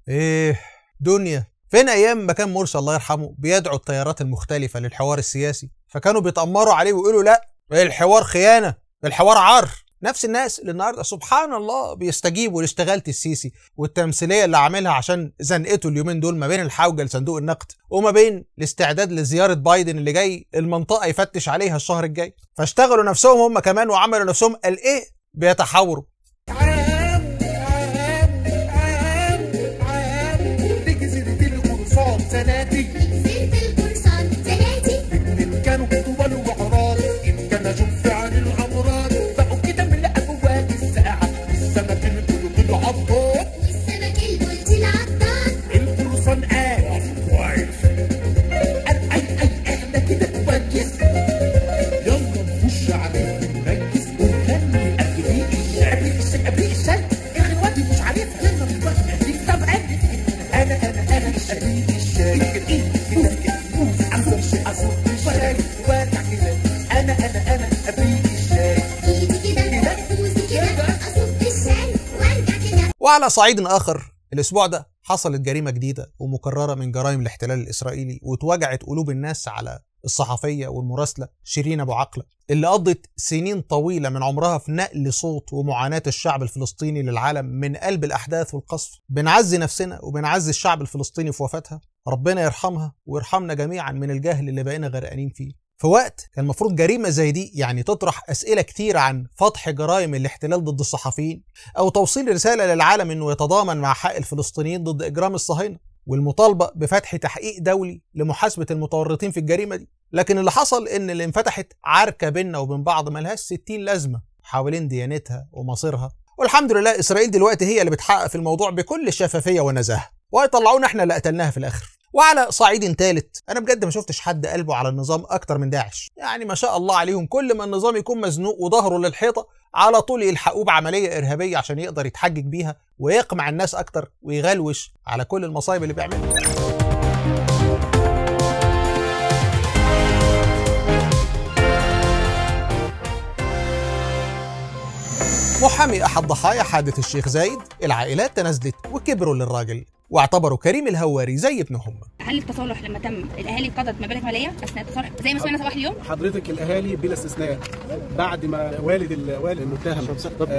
ايه دنيا فين ايام ما كان مرسي الله يرحمه بيدعو التيارات المختلفه للحوار السياسي فكانوا بيتامروا عليه ويقولوا لا الحوار خيانه الحوار عار نفس الناس اللي النهارده سبحان الله بيستجيبوا لاستغاله السيسي والتمثيليه اللي عاملها عشان زنقته اليومين دول ما بين الحوجه لصندوق النقد وما بين الاستعداد لزياره بايدن اللي جاي المنطقه يفتش عليها الشهر الجاي فاشتغلوا نفسهم هم كمان وعملوا نفسهم قال ايه بيتحاوروا عام عام عام عام نجزت القرصان سناتي نزلت القرصان زناتي اتنين كانوا طوال وعراض إن كان جف عن الأمراض بقوا كده من الأبواب الساعة السمك البلوط العضاد والسمك البلطي العطار القرصان قال كويس قال أي أي إحنا كده كويس يلا نخش على نركز ونغني أبريق الشعب أبريق الشعب إخواتي مش عارفها يلا نبقى أبريق طب ألف أنا أنا أنا أبريق الشعب إيه كده كده أصب أصب الشعب وارجع كده أنا أنا أنا أبريق الشعب ايدي كده بوسي كده اصب الشاي وارجع كده وعلى صعيد آخر الأسبوع ده حصلت جريمة جديدة ومكررة من جرائم الاحتلال الإسرائيلي واتوجعت قلوب الناس على الصحفية والمراسلة شيرين أبو عقلة اللي قضت سنين طويلة من عمرها في نقل صوت ومعاناة الشعب الفلسطيني للعالم من قلب الأحداث والقصف بنعزي نفسنا وبنعزي الشعب الفلسطيني في وفاتها ربنا يرحمها ويرحمنا جميعا من الجهل اللي بقينا غرقانين فيه في وقت كان المفروض جريمة زي دي يعني تطرح أسئلة كتير عن فتح جرائم الاحتلال ضد الصحفيين أو توصيل رسالة للعالم إنه يتضامن مع حق الفلسطينيين ضد إجرام الصهاينة والمطالبة بفتح تحقيق دولي لمحاسبة المتورطين في الجريمة دي لكن اللي حصل إن اللي انفتحت عركة بيننا وبين بعض ملهاش ستين لازمة حوالين ديانتها ومصيرها والحمد لله إسرائيل دلوقتي هي اللي بتحقق في الموضوع بكل شفافية ونزاهة وهيطلعونا احنا اللي قتلناها في الآخر وعلى صعيد ثالث انا بجد ما شفتش حد قلبه على النظام اكتر من داعش يعني ما شاء الله عليهم كل ما النظام يكون مزنوق وظهره للحيطه على طول يلحقوه بعمليه ارهابيه عشان يقدر يتحجج بيها ويقمع الناس اكتر ويغلوش على كل المصايب اللي بيعملها محامي احد ضحايا حادث الشيخ زايد العائلات تنازلت وكبروا للراجل واعتبروا كريم الهواري زي ابنهم هل التصالح لما تم الاهالي قضت مبالغ ماليه اثناء التصالح زي ما سمعنا صباح اليوم حضرتك الاهالي بلا استثناء بعد ما والد ال- والد المتهم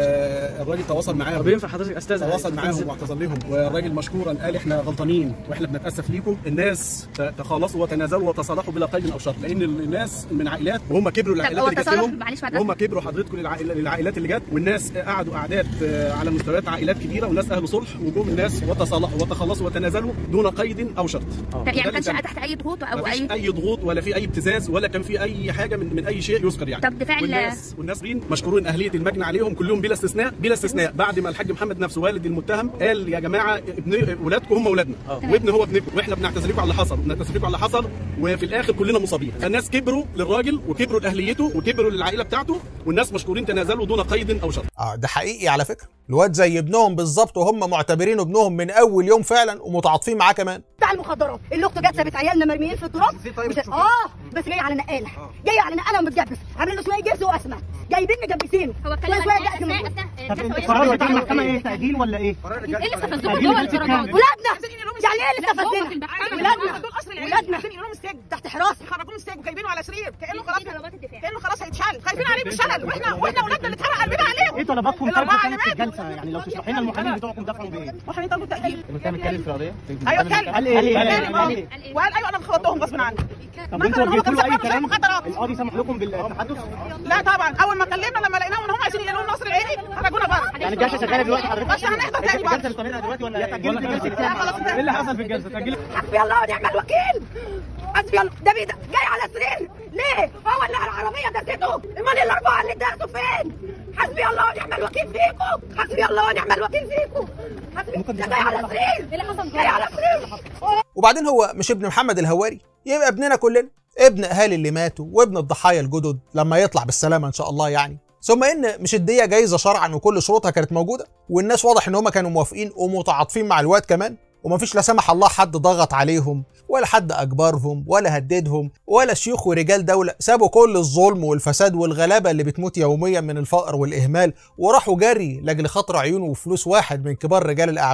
آه الراجل تواصل معاهم طب ينفع حضرتك استاذن تواصل معاهم واعتذر لهم والراجل مشكورا قال احنا غلطانين واحنا بنتاسف ليكم الناس ت- تخالصوا وتنازلوا وتصالحوا بلا قيد او شرط لان الناس من عائلات وهم كبروا طب العائلات هو اللي جت التصالح لهم معلش بعد وهم كبروا حضرتك للعائل- للعائلات اللي جت والناس قعدوا قعدات آه، على مستويات عائلات كبيره وناس اهل صلح وجم الناس وتصالحوا وتخلصوا وتنازلوا دون قيد او شرط طب يعني ما وده كانش اللي تحت اي ضغوط او مفيش اي اي ضغوط ولا في اي ابتزاز ولا كان في اي حاجه من, من اي شيء يذكر يعني طب دفاع ال- والناس والناس مين مشكورين اهليه المجني عليهم كلهم بلا استثناء بلا استثناء بعد ما الحاج محمد نفسه والد المتهم قال يا جماعه ابن ولادكم هم اولادنا وابن هو ابنكم واحنا بنعتذر لكم على اللي حصل بنعتذر لكم على اللي حصل وفي الاخر كلنا مصابين فالناس كبروا للراجل وكبروا لاهليته وكبروا للعائله بتاعته والناس مشكورين تنازلوا دون قيد او شرط اه ده حقيقي على فكره الواد زي ابنهم بالظبط وهم معتبرينه ابنهم من اول يوم فعلا ومتعاطفين معاه كمان بتاع المخدرات اللي اخته جت سابت عيالنا مرميين في التراب مش اه بس جاي على نقاله جاي على نقاله ومتجبس عاملين له شويه جبس واسمه جايبين مجبسينه هو اتكلم شويه عن شويه إيه جأس من اثناء جوه. اثناء طب القرار بتاع المحكمه ايه تاجيل ولا ايه؟ ايه اللي استفزكم تأجيل جوه الست الدرجات كام؟ ولادنا يعني ايه اللي استفزنا ولادنا ولادنا عايزين يقولوا السجن تحت حراسه خرجوه من السجن وجايبينه على سرير كانه خلاص إيه طلبات الدفاع؟ كانه خلاص هيتشال خايفين عليه بالشلل واحنا واحنا اولادنا اللي اتحرق قلبنا عليهم ايه طلباتكم الأربعة طيب في اللي الجلسه يعني لو تشرحي لنا المحامين بتوعكم دفعوا بايه؟ واحنا نطلبوا التأجيل كان بيتكلم في قضيه ايوه اتكلم قال ايه؟ قال اتكلم ايه؟ اه قال ايه؟ وقال ايوه انا خبطتهم غصب عني طب مثلاً انتوا هو وجهتوا له كان اي سفر كلام؟ مخدرات. القاضي سمح لكم بالتحدث؟ لا طبعا اول ما كلمنا لما لقيناهم ان هم عايزين يقولوا نصر العيني خرجونا بره يعني الجلسه شغاله دلوقتي حضرتك؟ بس هنحضر تاني الجلسه برضه مستمره دلوقتي ولا ايه؟ تاجلت الجلسه لا خلاص انتهت. ايه اللي حصل في الجلسه؟ تاجلت حسبي الله ونعم الوكيل حسبي الله ده بيد- جاي على سرير ليه؟ هو اللي على العربيه دسته امال الاربعه اللي اتاخدوا فين؟ حسبي الله ونعم الوكيل فيكم حسبي الله ونعم الوكيل فيكم حسبي ده جاي على سرير اللي حصل جاي على سرير وبعدين هو مش ابن محمد الهواري يبقى ابننا كلنا ابن اهالي اللي ماتوا وابن الضحايا الجدد لما يطلع بالسلامه ان شاء الله يعني ثم ان مش الديه جايزه شرعا وكل شروطها كانت موجوده والناس واضح ان هم كانوا موافقين ومتعاطفين مع الواد كمان ومفيش لا سمح الله حد ضغط عليهم ولا حد اجبرهم ولا هددهم ولا شيوخ ورجال دوله سابوا كل الظلم والفساد والغلابه اللي بتموت يوميا من الفقر والاهمال وراحوا جري لاجل خاطر عيون وفلوس واحد من كبار رجال الاعمال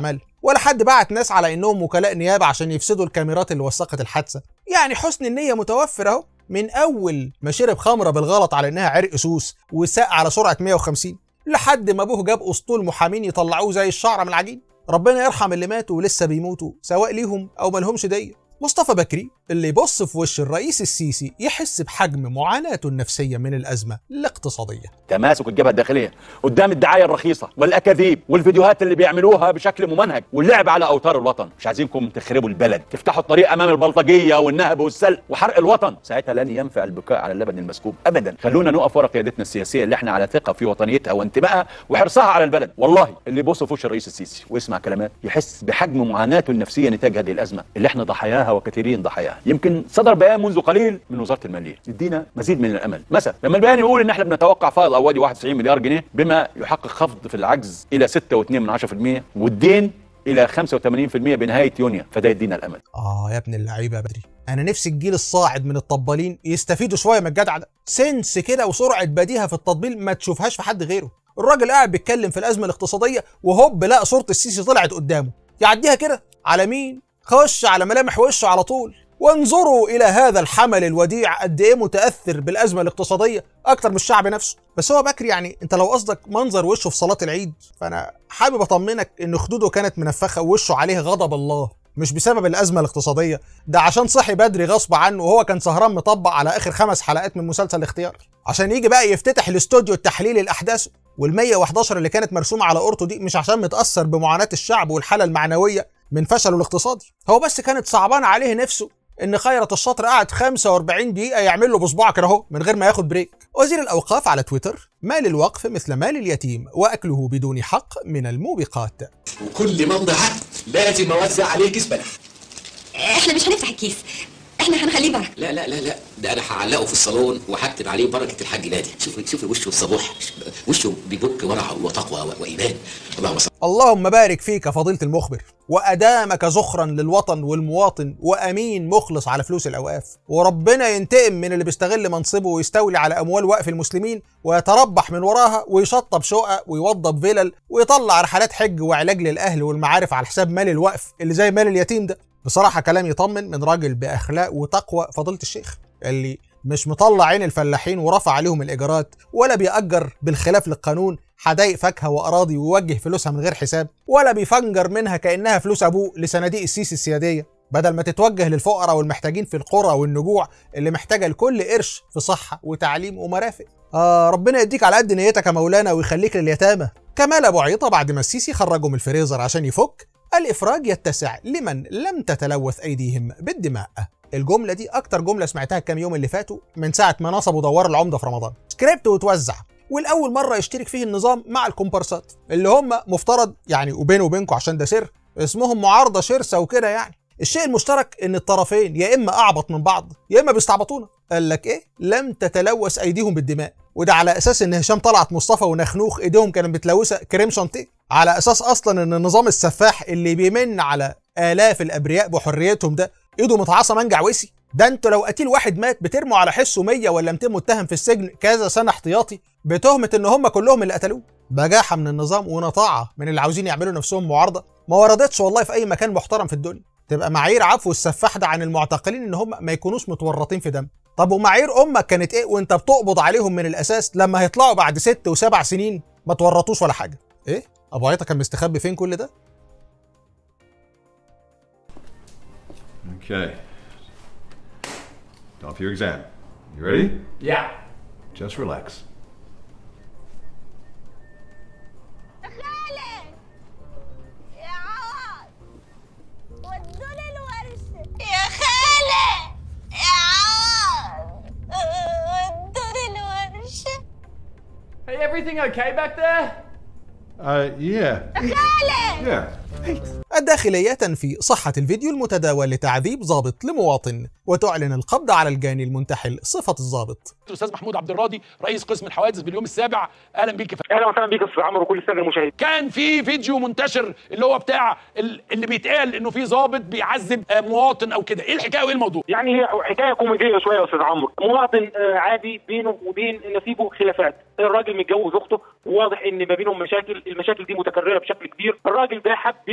ولا حد بعت ناس على انهم وكلاء نيابه عشان يفسدوا الكاميرات اللي وثقت الحادثه يعني حسن النيه متوفر اهو من اول ما شرب خمره بالغلط على انها عرق سوس وساق على سرعه 150 لحد ما ابوه جاب اسطول محامين يطلعوه زي الشعره من العجين ربنا يرحم اللي ماتوا ولسه بيموتوا سواء ليهم او ملهمش ديه مصطفى بكري اللي يبص في وش الرئيس السيسي يحس بحجم معاناته النفسيه من الازمه الاقتصاديه تماسك الجبهه الداخليه قدام الدعايه الرخيصه والاكاذيب والفيديوهات اللي بيعملوها بشكل ممنهج واللعب على اوتار الوطن مش عايزينكم تخربوا البلد تفتحوا الطريق امام البلطجيه والنهب والسلق وحرق الوطن ساعتها لن ينفع البكاء على اللبن المسكوب ابدا خلونا نقف ورا قيادتنا السياسيه اللي احنا على ثقه في وطنيتها وانتمائها وحرصها على البلد والله اللي يبص في وش الرئيس السيسي ويسمع كلمات يحس بحجم معاناته النفسيه نتاج هذه الازمه اللي احنا ضحاياها وكثيرين ضحاياها يمكن صدر بيان منذ قليل من وزاره الماليه يدينا مزيد من الامل مثلا لما البيان يقول ان احنا بنتوقع فائض اولي 91 مليار جنيه بما يحقق خفض في العجز الى 6.2% والدين الى 85% بنهايه يونيو فده يدينا الامل اه يا ابن اللعيبه يا بدري انا نفسي الجيل الصاعد من الطبالين يستفيدوا شويه من الجدع ده سنس كده وسرعه بديهه في التطبيل ما تشوفهاش في حد غيره الراجل قاعد بيتكلم في الازمه الاقتصاديه وهوب لقى صوره السيسي طلعت قدامه يعديها كده على مين خش على ملامح وشه على طول وانظروا الى هذا الحمل الوديع قد ايه متاثر بالازمه الاقتصاديه اكتر من الشعب نفسه بس هو بكري يعني انت لو قصدك منظر وشه في صلاه العيد فانا حابب اطمنك ان خدوده كانت منفخه ووشه عليه غضب الله مش بسبب الازمه الاقتصاديه ده عشان صحي بدري غصب عنه وهو كان سهران مطبق على اخر خمس حلقات من مسلسل الاختيار عشان يجي بقى يفتتح الاستوديو التحليلي لاحداثه وال 111 اللي كانت مرسومه على اورتو دي مش عشان متاثر بمعاناه الشعب والحاله المعنويه من فشله الاقتصادي هو بس كانت صعبان عليه نفسه ان خيرت الشاطر قعد 45 دقيقه يعمل له بصباعه كده اهو من غير ما ياخد بريك وزير الاوقاف على تويتر مال الوقف مثل مال اليتيم واكله بدون حق من الموبقات وكل ما امضي عقد لازم اوزع عليه كيس بلح احنا مش هنفتح الكيس احنا هنخليه بركه لا لا لا لا ده انا هعلقه في الصالون وهكتب عليه بركه الحاج نادي شوفي شوفي وشه الصبوح وشه بيبك ورع وتقوى و- وايمان اللهم صل اللهم بارك فيك يا فضيله المخبر وادامك زخرا للوطن والمواطن وامين مخلص على فلوس الاوقاف وربنا ينتقم من اللي بيستغل منصبه ويستولي على اموال وقف المسلمين ويتربح من وراها ويشطب شقق ويوضب فيلل ويطلع رحلات حج وعلاج للاهل والمعارف على حساب مال الوقف اللي زي مال اليتيم ده بصراحه كلام يطمن من راجل باخلاق وتقوى فضيله الشيخ اللي مش مطلع عين الفلاحين ورفع عليهم الايجارات ولا بيأجر بالخلاف للقانون حدايق فاكهه واراضي ويوجه فلوسها من غير حساب ولا بيفنجر منها كانها فلوس ابوه لصناديق السيسي السياديه بدل ما تتوجه للفقراء والمحتاجين في القرى والنجوع اللي محتاجه لكل قرش في صحه وتعليم ومرافق آه ربنا يديك على قد نيتك يا مولانا ويخليك لليتامى كمال ابو عيطه بعد ما السيسي خرجه من الفريزر عشان يفك الافراج يتسع لمن لم تتلوث ايديهم بالدماء الجمله دي اكتر جمله سمعتها الكام يوم اللي فاتوا من ساعه ما نصبوا دوار العمده في رمضان سكريبت وتوزع والاول مره يشترك فيه النظام مع الكومبارسات اللي هم مفترض يعني وبيني وبينكم عشان ده سر اسمهم معارضه شرسه وكده يعني الشيء المشترك ان الطرفين يا اما اعبط من بعض يا اما بيستعبطونا قال لك ايه لم تتلوث ايديهم بالدماء وده على اساس ان هشام طلعت مصطفى ونخنوخ ايديهم كانت متلوثه كريم شانتيه على اساس اصلا ان النظام السفاح اللي بيمن على الاف الابرياء بحريتهم ده ايده متعاصه منجع وسي ده انتوا لو قتيل واحد مات بترموا على حسه 100 ولا 200 متهم في السجن كذا سنه احتياطي بتهمه ان هم كلهم اللي قتلوه بجاحه من النظام ونطاعه من اللي عاوزين يعملوا نفسهم معارضه ما وردتش والله في اي مكان محترم في الدنيا تبقى معايير عفو السفاح ده عن المعتقلين ان هم ما يكونوش متورطين في دم طب ومعايير امك كانت ايه وانت بتقبض عليهم من الاساس لما هيطلعوا بعد ست وسبع سنين ما تورطوش ولا حاجه ايه ابو عيطه كان مستخبي فين كل ده Okay. Off your exam. You ready? Yeah. Just relax. خالد يا عوض ودوني الورشة يا خالد يا عوض ودوني الورشة Hey, everything okay back there? Uh, yeah. خالد Yeah. الداخلية تنفي صحة الفيديو المتداول لتعذيب ضابط لمواطن وتعلن القبض على الجاني المنتحل صفة الضابط الاستاذ محمود عبد الراضي رئيس قسم الحوادث باليوم السابع اهلا بيك يا فندم اهلا وسهلا بيك يا استاذ عمرو وكل الساده المشاهدين كان في فيديو منتشر اللي هو بتاع ال- اللي بيتقال انه في ضابط بيعذب آه، مواطن او كده ايه الحكايه وايه الموضوع يعني هي حكايه كوميديه شويه يا استاذ عمرو مواطن آه، عادي بينه وبين نسيبه خلافات الراجل متجوز اخته وواضح ان ما بينهم مشاكل المشاكل دي متكرره بشكل كبير الراجل ده حب يرهب جوز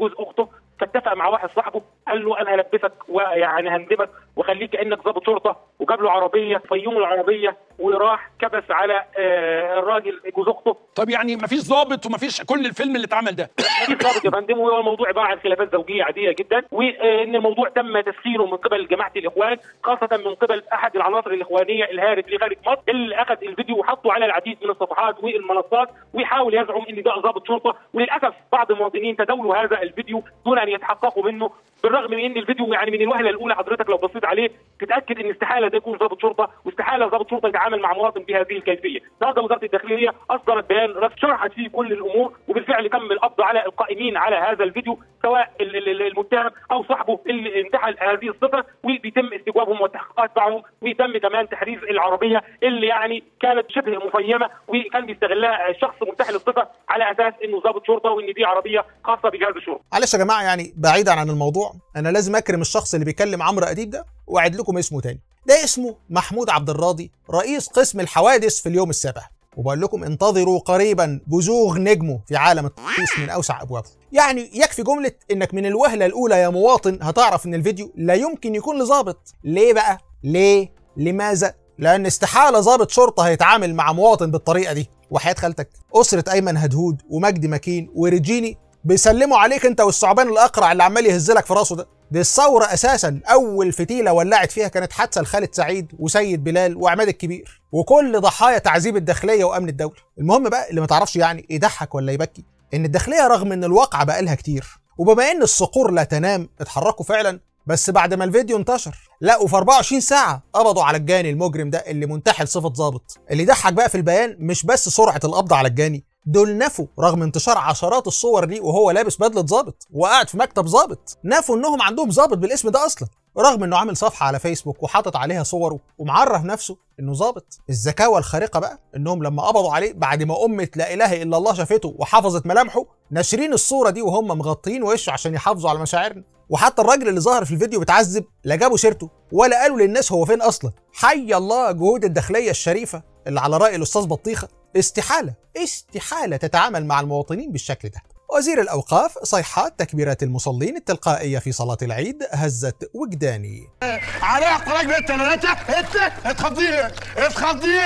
جوز اخته فاتفق مع واحد صاحبه قال له انا هلبسك ويعني هندبك واخليك كانك ضابط شرطه وجاب له عربيه فيوم العربيه وراح كبس على آه، الراجل جوز اخته طب يعني مفيش ضابط ومفيش كل الفيلم اللي اتعمل ده مفيش ضابط يا فندم وهو الموضوع عباره عن خلافات زوجيه عاديه جدا وان الموضوع تم تسخيره من قبل جماعه الاخوان خاصه من قبل احد العناصر الاخوانيه الهارب لخارج مصر اللي اخذ الفيديو وحطه على العديد من الصفحات والمنصات ويحاول يزعم ان ده ضابط شرطه وللاسف بعض المواطنين تداولوا هذا الفيديو دون ان يتحققوا منه بالرغم من ان الفيديو يعني من الوهله الاولى حضرتك لو بصيت عليه تتاكد ان استحاله ده يكون ضابط شرطه واستحاله ضابط شرطه يتعامل مع مواطن بهذه الكيفيه. النهارده وزاره الداخليه اصدرت بيان رسمي شرحت فيه كل الامور وبالفعل تم القبض على القائمين على هذا الفيديو سواء ال- ال- ال- المتهم او صاحبه اللي انتحل هذه الصفه وبيتم استجوابهم والتحقيقات معهم ويتم كمان تحريز العربيه اللي يعني كانت شبه مفيمه وكان بيستغلها شخص منتحل الصفه على اساس انه ضابط شرطه وان دي عربيه خاصه بجهاز الشرطه. معلش يا جماعه يعني بعيدا عن الموضوع انا لازم اكرم الشخص اللي بيكلم عمرو اديب ده واعد لكم اسمه تاني ده اسمه محمود عبد الراضي رئيس قسم الحوادث في اليوم السابع وبقول لكم انتظروا قريبا بزوغ نجمه في عالم التقييس من اوسع ابوابه يعني يكفي جمله انك من الوهله الاولى يا مواطن هتعرف ان الفيديو لا يمكن يكون لظابط ليه بقى ليه لماذا لان استحاله ضابط شرطه هيتعامل مع مواطن بالطريقه دي وحياه خالتك اسره ايمن هدهود ومجدي مكين وريجيني بيسلموا عليك انت والثعبان الاقرع اللي عمال يهزلك في راسه ده دي الثوره اساسا اول فتيله ولعت فيها كانت حادثه لخالد سعيد وسيد بلال وعماد الكبير وكل ضحايا تعذيب الداخليه وامن الدوله المهم بقى اللي ما تعرفش يعني يضحك ولا يبكي ان الداخليه رغم ان الواقعه بقى لها كتير وبما ان الصقور لا تنام اتحركوا فعلا بس بعد ما الفيديو انتشر لقوا في 24 ساعة قبضوا على الجاني المجرم ده اللي منتحل صفة ظابط اللي ضحك بقى في البيان مش بس سرعة القبض على الجاني دول نفوا رغم انتشار عشرات الصور ليه وهو لابس بدلة ظابط وقاعد في مكتب ظابط نفوا انهم عندهم ظابط بالاسم ده اصلا رغم انه عامل صفحة على فيسبوك وحاطط عليها صوره ومعرف نفسه انه ظابط الذكاوة الخارقة بقى انهم لما قبضوا عليه بعد ما أمة لا اله الا الله شافته وحفظت ملامحه ناشرين الصورة دي وهم مغطين وشه عشان يحافظوا على مشاعرنا وحتى الراجل اللي ظهر في الفيديو بتعذب لا جابوا سيرته ولا قالوا للناس هو فين اصلا حي الله جهود الداخليه الشريفه اللي على راي الاستاذ بطيخه استحاله استحاله تتعامل مع المواطنين بالشكل ده وزير الاوقاف صيحات تكبيرات المصلين التلقائيه في صلاه العيد هزت وجداني على اختراق بالثلاثة انت اتخضيه اتخضيه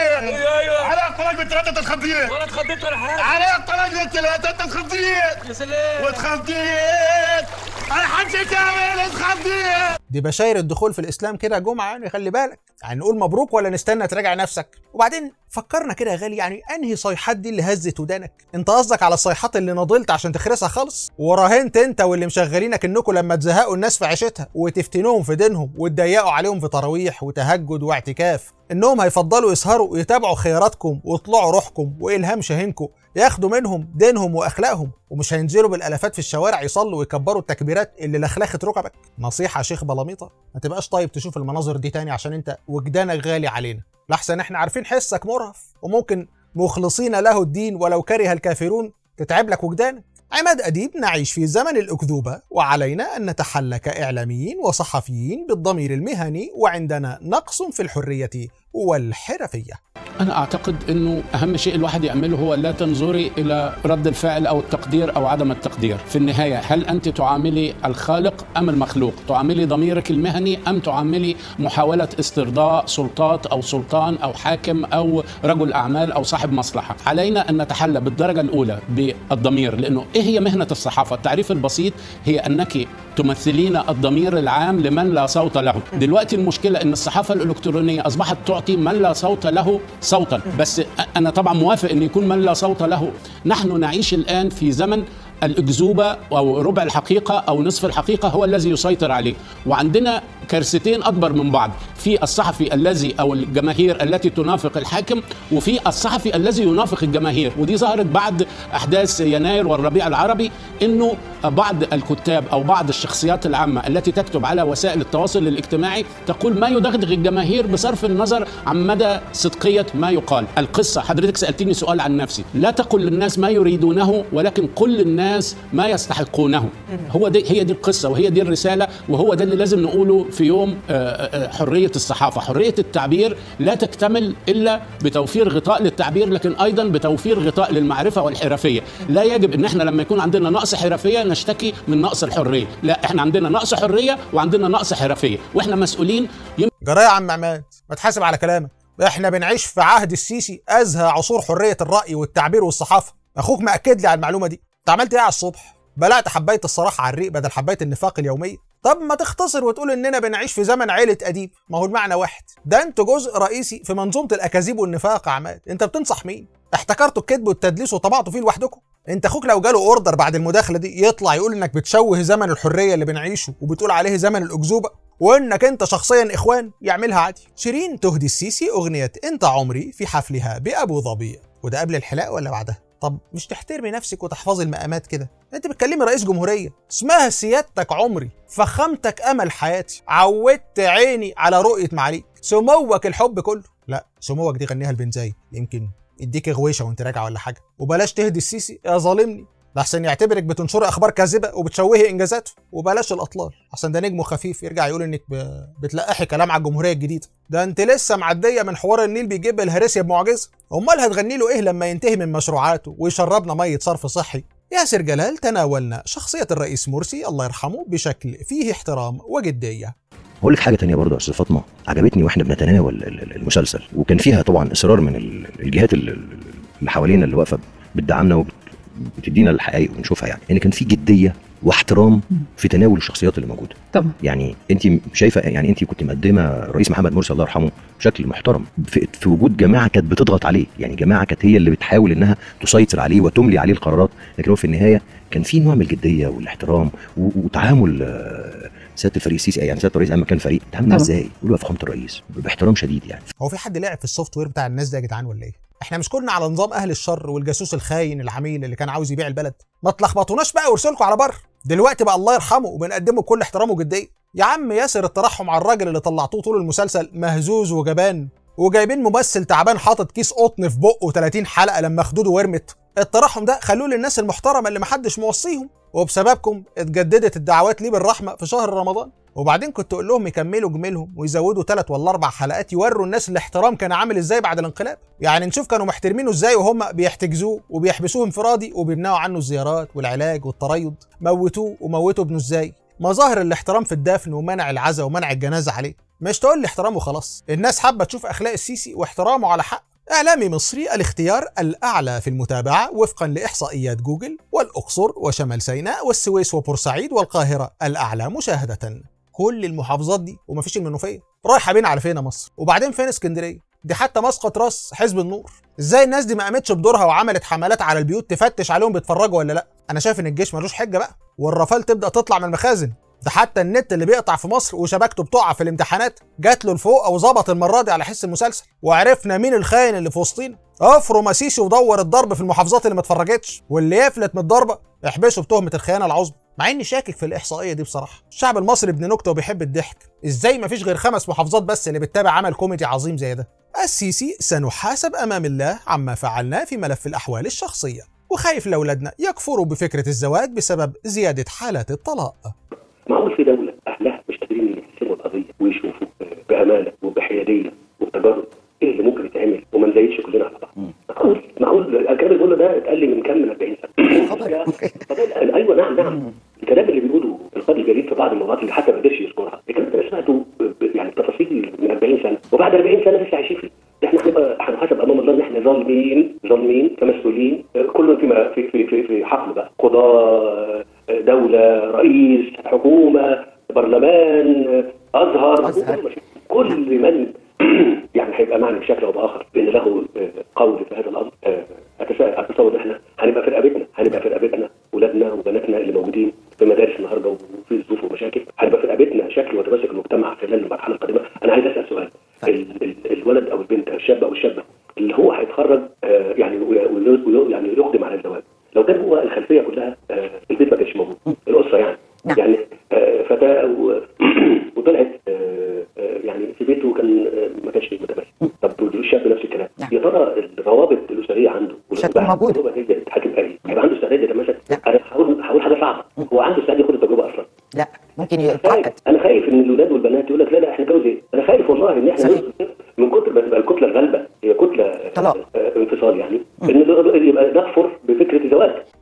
على اختراق بالثلاثة اتخضيه ولا اتخضيت ولا حاجة على اختراق بالثلاثة انت اتخضيت يا سلام واتخضيت انا حمشي كامل اتخضيت دي بشاير الدخول في الاسلام كده جمعه يعني خلي بالك يعني نقول مبروك ولا نستنى تراجع نفسك وبعدين فكرنا كده يا غالي يعني انهي صيحات دي اللي هزت ودانك انت قصدك على الصيحات اللي نضلت عشان تخرسها خالص وراهنت انت واللي مشغلينك انكم لما تزهقوا الناس في عيشتها وتفتنوهم في دينهم وتضيقوا عليهم في تراويح وتهجد واعتكاف انهم هيفضلوا يسهروا ويتابعوا خياراتكم ويطلعوا روحكم والهام شاهينكم ياخدوا منهم دينهم واخلاقهم ومش هينزلوا بالالافات في الشوارع يصلوا ويكبروا التكبيرات اللي لخلخت ركبك نصيحه يا شيخ بلاميطه ما تبقاش طيب تشوف المناظر دي تاني عشان انت وجدانك غالي علينا لحسن احنا عارفين حسك مرهف وممكن مخلصين له الدين ولو كره الكافرون تتعب لك وجدانك عماد أديب نعيش في زمن الأكذوبة وعلينا أن نتحلى كإعلاميين وصحفيين بالضمير المهني وعندنا نقص في الحرية والحرفية أنا أعتقد أنه أهم شيء الواحد يعمله هو لا تنظري إلى رد الفعل أو التقدير أو عدم التقدير في النهاية هل أنت تعاملي الخالق أم المخلوق تعاملي ضميرك المهني أم تعاملي محاولة استرضاء سلطات أو سلطان أو حاكم أو رجل أعمال أو صاحب مصلحة علينا أن نتحلى بالدرجة الأولى بالضمير لأنه إيه هي مهنة الصحافة التعريف البسيط هي أنك تمثلين الضمير العام لمن لا صوت له دلوقتي المشكلة أن الصحافة الإلكترونية أصبحت تعطي من لا صوت له صوتا بس انا طبعا موافق ان يكون من لا صوت له نحن نعيش الان في زمن الأكذوبة أو ربع الحقيقة أو نصف الحقيقة هو الذي يسيطر عليه وعندنا كارثتين أكبر من بعض في الصحفي الذي أو الجماهير التي تنافق الحاكم وفي الصحفي الذي ينافق الجماهير ودي ظهرت بعد أحداث يناير والربيع العربي أنه بعض الكتاب أو بعض الشخصيات العامة التي تكتب على وسائل التواصل الاجتماعي تقول ما يدغدغ الجماهير بصرف النظر عن مدى صدقية ما يقال القصة حضرتك سألتني سؤال عن نفسي لا تقل للناس ما يريدونه ولكن قل للناس الناس ما يستحقونه هو دي هي دي القصه وهي دي الرساله وهو ده اللي لازم نقوله في يوم حريه الصحافه حريه التعبير لا تكتمل الا بتوفير غطاء للتعبير لكن ايضا بتوفير غطاء للمعرفه والحرفيه لا يجب ان احنا لما يكون عندنا نقص حرفيه نشتكي من نقص الحريه لا احنا عندنا نقص حريه وعندنا نقص حرفيه واحنا مسؤولين يم... جرايه يا عم عماد ما تحاسب على كلامك احنا بنعيش في عهد السيسي ازهى عصور حريه الراي والتعبير والصحافه اخوك مأكد لي على المعلومه دي انت عملت ايه على الصبح بلعت حبايه الصراحه على الريق بدل حبايه النفاق اليوميه طب ما تختصر وتقول اننا بنعيش في زمن عيله اديب ما هو المعنى واحد ده انتوا جزء رئيسي في منظومه الاكاذيب والنفاق يا عماد انت بتنصح مين احتكرتوا الكذب والتدليس وطبعتوا فيه لوحدكم انت اخوك لو جاله اوردر بعد المداخله دي يطلع يقول انك بتشوه زمن الحريه اللي بنعيشه وبتقول عليه زمن الاكذوبه وانك انت شخصيا اخوان يعملها عادي شيرين تهدي السيسي اغنيه انت عمري في حفلها بابو ظبي وده قبل الحلاق ولا بعدها طب مش تحترمي نفسك وتحفظي المقامات كده انت بتكلمي رئيس جمهوريه اسمها سيادتك عمري فخامتك امل حياتي عودت عيني على رؤيه معاليك سموك الحب كله لا سموك دي غنيها البنزاي يمكن يديك غويشه وانت راجعه ولا حاجه وبلاش تهدي السيسي يا ظالمني ده احسن يعتبرك بتنشري اخبار كاذبه وبتشوهي انجازاته وبلاش الاطلال عشان ده نجمه خفيف يرجع يقول انك ب... بتلقحي كلام على الجمهوريه الجديده ده انت لسه معديه من حوار النيل بيجيب الهرسيا بمعجزه امال هتغني له ايه لما ينتهي من مشروعاته ويشربنا ميه صرف صحي ياسر جلال تناولنا شخصيه الرئيس مرسي الله يرحمه بشكل فيه احترام وجديه هقول لك حاجه تانية برضه يا استاذ فاطمه عجبتني واحنا بنتناول ال- ال- المسلسل وكان فيها طبعا اصرار من ال- الجهات ال- ال- اللي حوالينا اللي واقفه بتدعمنا وبتدينا الحقائق ونشوفها يعني ان كان في جديه واحترام في تناول الشخصيات اللي موجوده طبعا يعني انت شايفه يعني انت كنت مقدمه الرئيس محمد مرسي الله يرحمه بشكل محترم في, في وجود جماعه كانت بتضغط عليه يعني جماعه كانت هي اللي بتحاول انها تسيطر عليه وتملي عليه القرارات لكن هو في النهايه كان في نوع من الجديه والاحترام و- وتعامل آه، سياده الفريق السيسي يعني سياده الرئيس اما كان فريق تعامل معاه طبعا. ازاي؟ يقولوا يا فخامه الرئيس باحترام شديد يعني هو في حد لعب في السوفت وير بتاع الناس ده يا جدعان ولا ايه؟ احنا مش كنا على نظام اهل الشر والجاسوس الخاين العميل اللي كان عاوز يبيع البلد ما تلخبطوناش بقى وارسلكوا على بر دلوقتي بقى الله يرحمه وبنقدمه بكل احترام وجديه يا عم ياسر الترحم على الراجل اللي طلعتوه طول المسلسل مهزوز وجبان وجايبين ممثل تعبان حاطط كيس قطن في بقه 30 حلقه لما خدوده ورمت الترحم ده خلوه للناس المحترمه اللي محدش موصيهم وبسببكم اتجددت الدعوات ليه بالرحمه في شهر رمضان وبعدين كنت اقول لهم يكملوا جميلهم ويزودوا ثلاث ولا اربع حلقات يوروا الناس الاحترام كان عامل ازاي بعد الانقلاب يعني نشوف كانوا محترمينه ازاي وهم بيحتجزوه وبيحبسوه انفرادي وبيمنعوا عنه الزيارات والعلاج والتريض موتوه وموتوا ابنه ازاي مظاهر الاحترام في الدفن ومنع العزاء ومنع الجنازه عليه مش تقول لي احترام وخلاص الناس حابه تشوف اخلاق السيسي واحترامه على حق إعلامي مصري الاختيار الأعلى في المتابعة وفقا لإحصائيات جوجل والأقصر وشمال سيناء والسويس وبورسعيد والقاهرة الأعلى مشاهدة كل المحافظات دي ومفيش المنوفية رايحة بينا على فين يا مصر وبعدين فين اسكندرية دي حتى مسقط راس حزب النور ازاي الناس دي ما قامتش بدورها وعملت حملات على البيوت تفتش عليهم بيتفرجوا ولا لا انا شايف ان الجيش ملوش حجه بقى والرافال تبدا تطلع من المخازن ده حتى النت اللي بيقطع في مصر وشبكته بتقع في الامتحانات جات له لفوق او ظبط المره دي على حس المسلسل وعرفنا مين الخاين اللي في وسطينا افروا مسيسي ودور الضرب في المحافظات اللي ما اتفرجتش واللي يفلت من الضربه احبسه بتهمه الخيانه العظمى مع اني شاكك في الاحصائيه دي بصراحه الشعب المصري ابن نكته وبيحب الضحك ازاي ما فيش غير خمس محافظات بس اللي بتتابع عمل كوميدي عظيم زي ده السيسي سنحاسب امام الله عما فعلنا في ملف الاحوال الشخصيه وخايف لاولادنا يكفروا بفكره الزواج بسبب زياده حالات الطلاق معقول في دولة أهلها مش قادرين يحسموا القضية ويشوفوا بأمانة وبحيادية وبتجارب إيه اللي ممكن يتعمل وما نزيدش كلنا على بعض معقول معقول الكلام اللي بيقوله ده اتقال لي من كام من 40 سنة فضل- أيوه نعم نعم الكلام اللي بيقوله القاضي الجليل في بعض المرات اللي حتى ما قدرش يذكرها الكلام ده أنا سمعته ب- ب- يعني بتفاصيل من 40 سنة وبعد 40 سنة لسه عايشين فيه احنا هنبقى هنحاسب امام الله ان احنا ظالمين ظالمين كمسؤولين كل فيما في في في, في حقل بقى قضاء دوله رئيس حكومه برلمان ازهر, أزهر. كل من يعني هيبقى معني بشكل او باخر بان له قول في هذا الامر أتساءل- اتصور ان احنا هنبقى في رقبتنا هنبقى في رقبتنا اولادنا وبناتنا اللي موجودين في مدارس النهارده وفي ظروف ومشاكل هنبقى في رقبتنا شكل وتماسك المجتمع خلال المرحله القادمه انا عايز اسال سؤال ال- ال- الولد او البنت الشاب او الشابه اللي هو هيتخرج آه، يعني وي- وي- وي- يعني يقدم على الزواج لو كان هو الخلفيه كلها آه، البيت ما كانش موجود الاسره يعني يعني آه، فتاه و- وطلعت آه، آه، يعني في بيته كان آه، ما كانش متماسك طب والشاب نفس الكلام يا ترى الروابط الاسريه عنده ولو موجوده هو هي تتحكم فيه هيبقى عنده استعداد يتماسك انا هقول هقول حاجه صعبه هو عنده استعداد ياخد التجربه اصلا لا ممكن انا خايف انا خايف ان الاولاد والبنات يقول لك لا لا احنا نتجوز ايه؟ انا خايف والله ان احنا نوصل من كتر ما تبقى الكتله الغالبه هي كتله طلاق انفصال يعني ان يبقى نكفر بفكره الزواج لا هو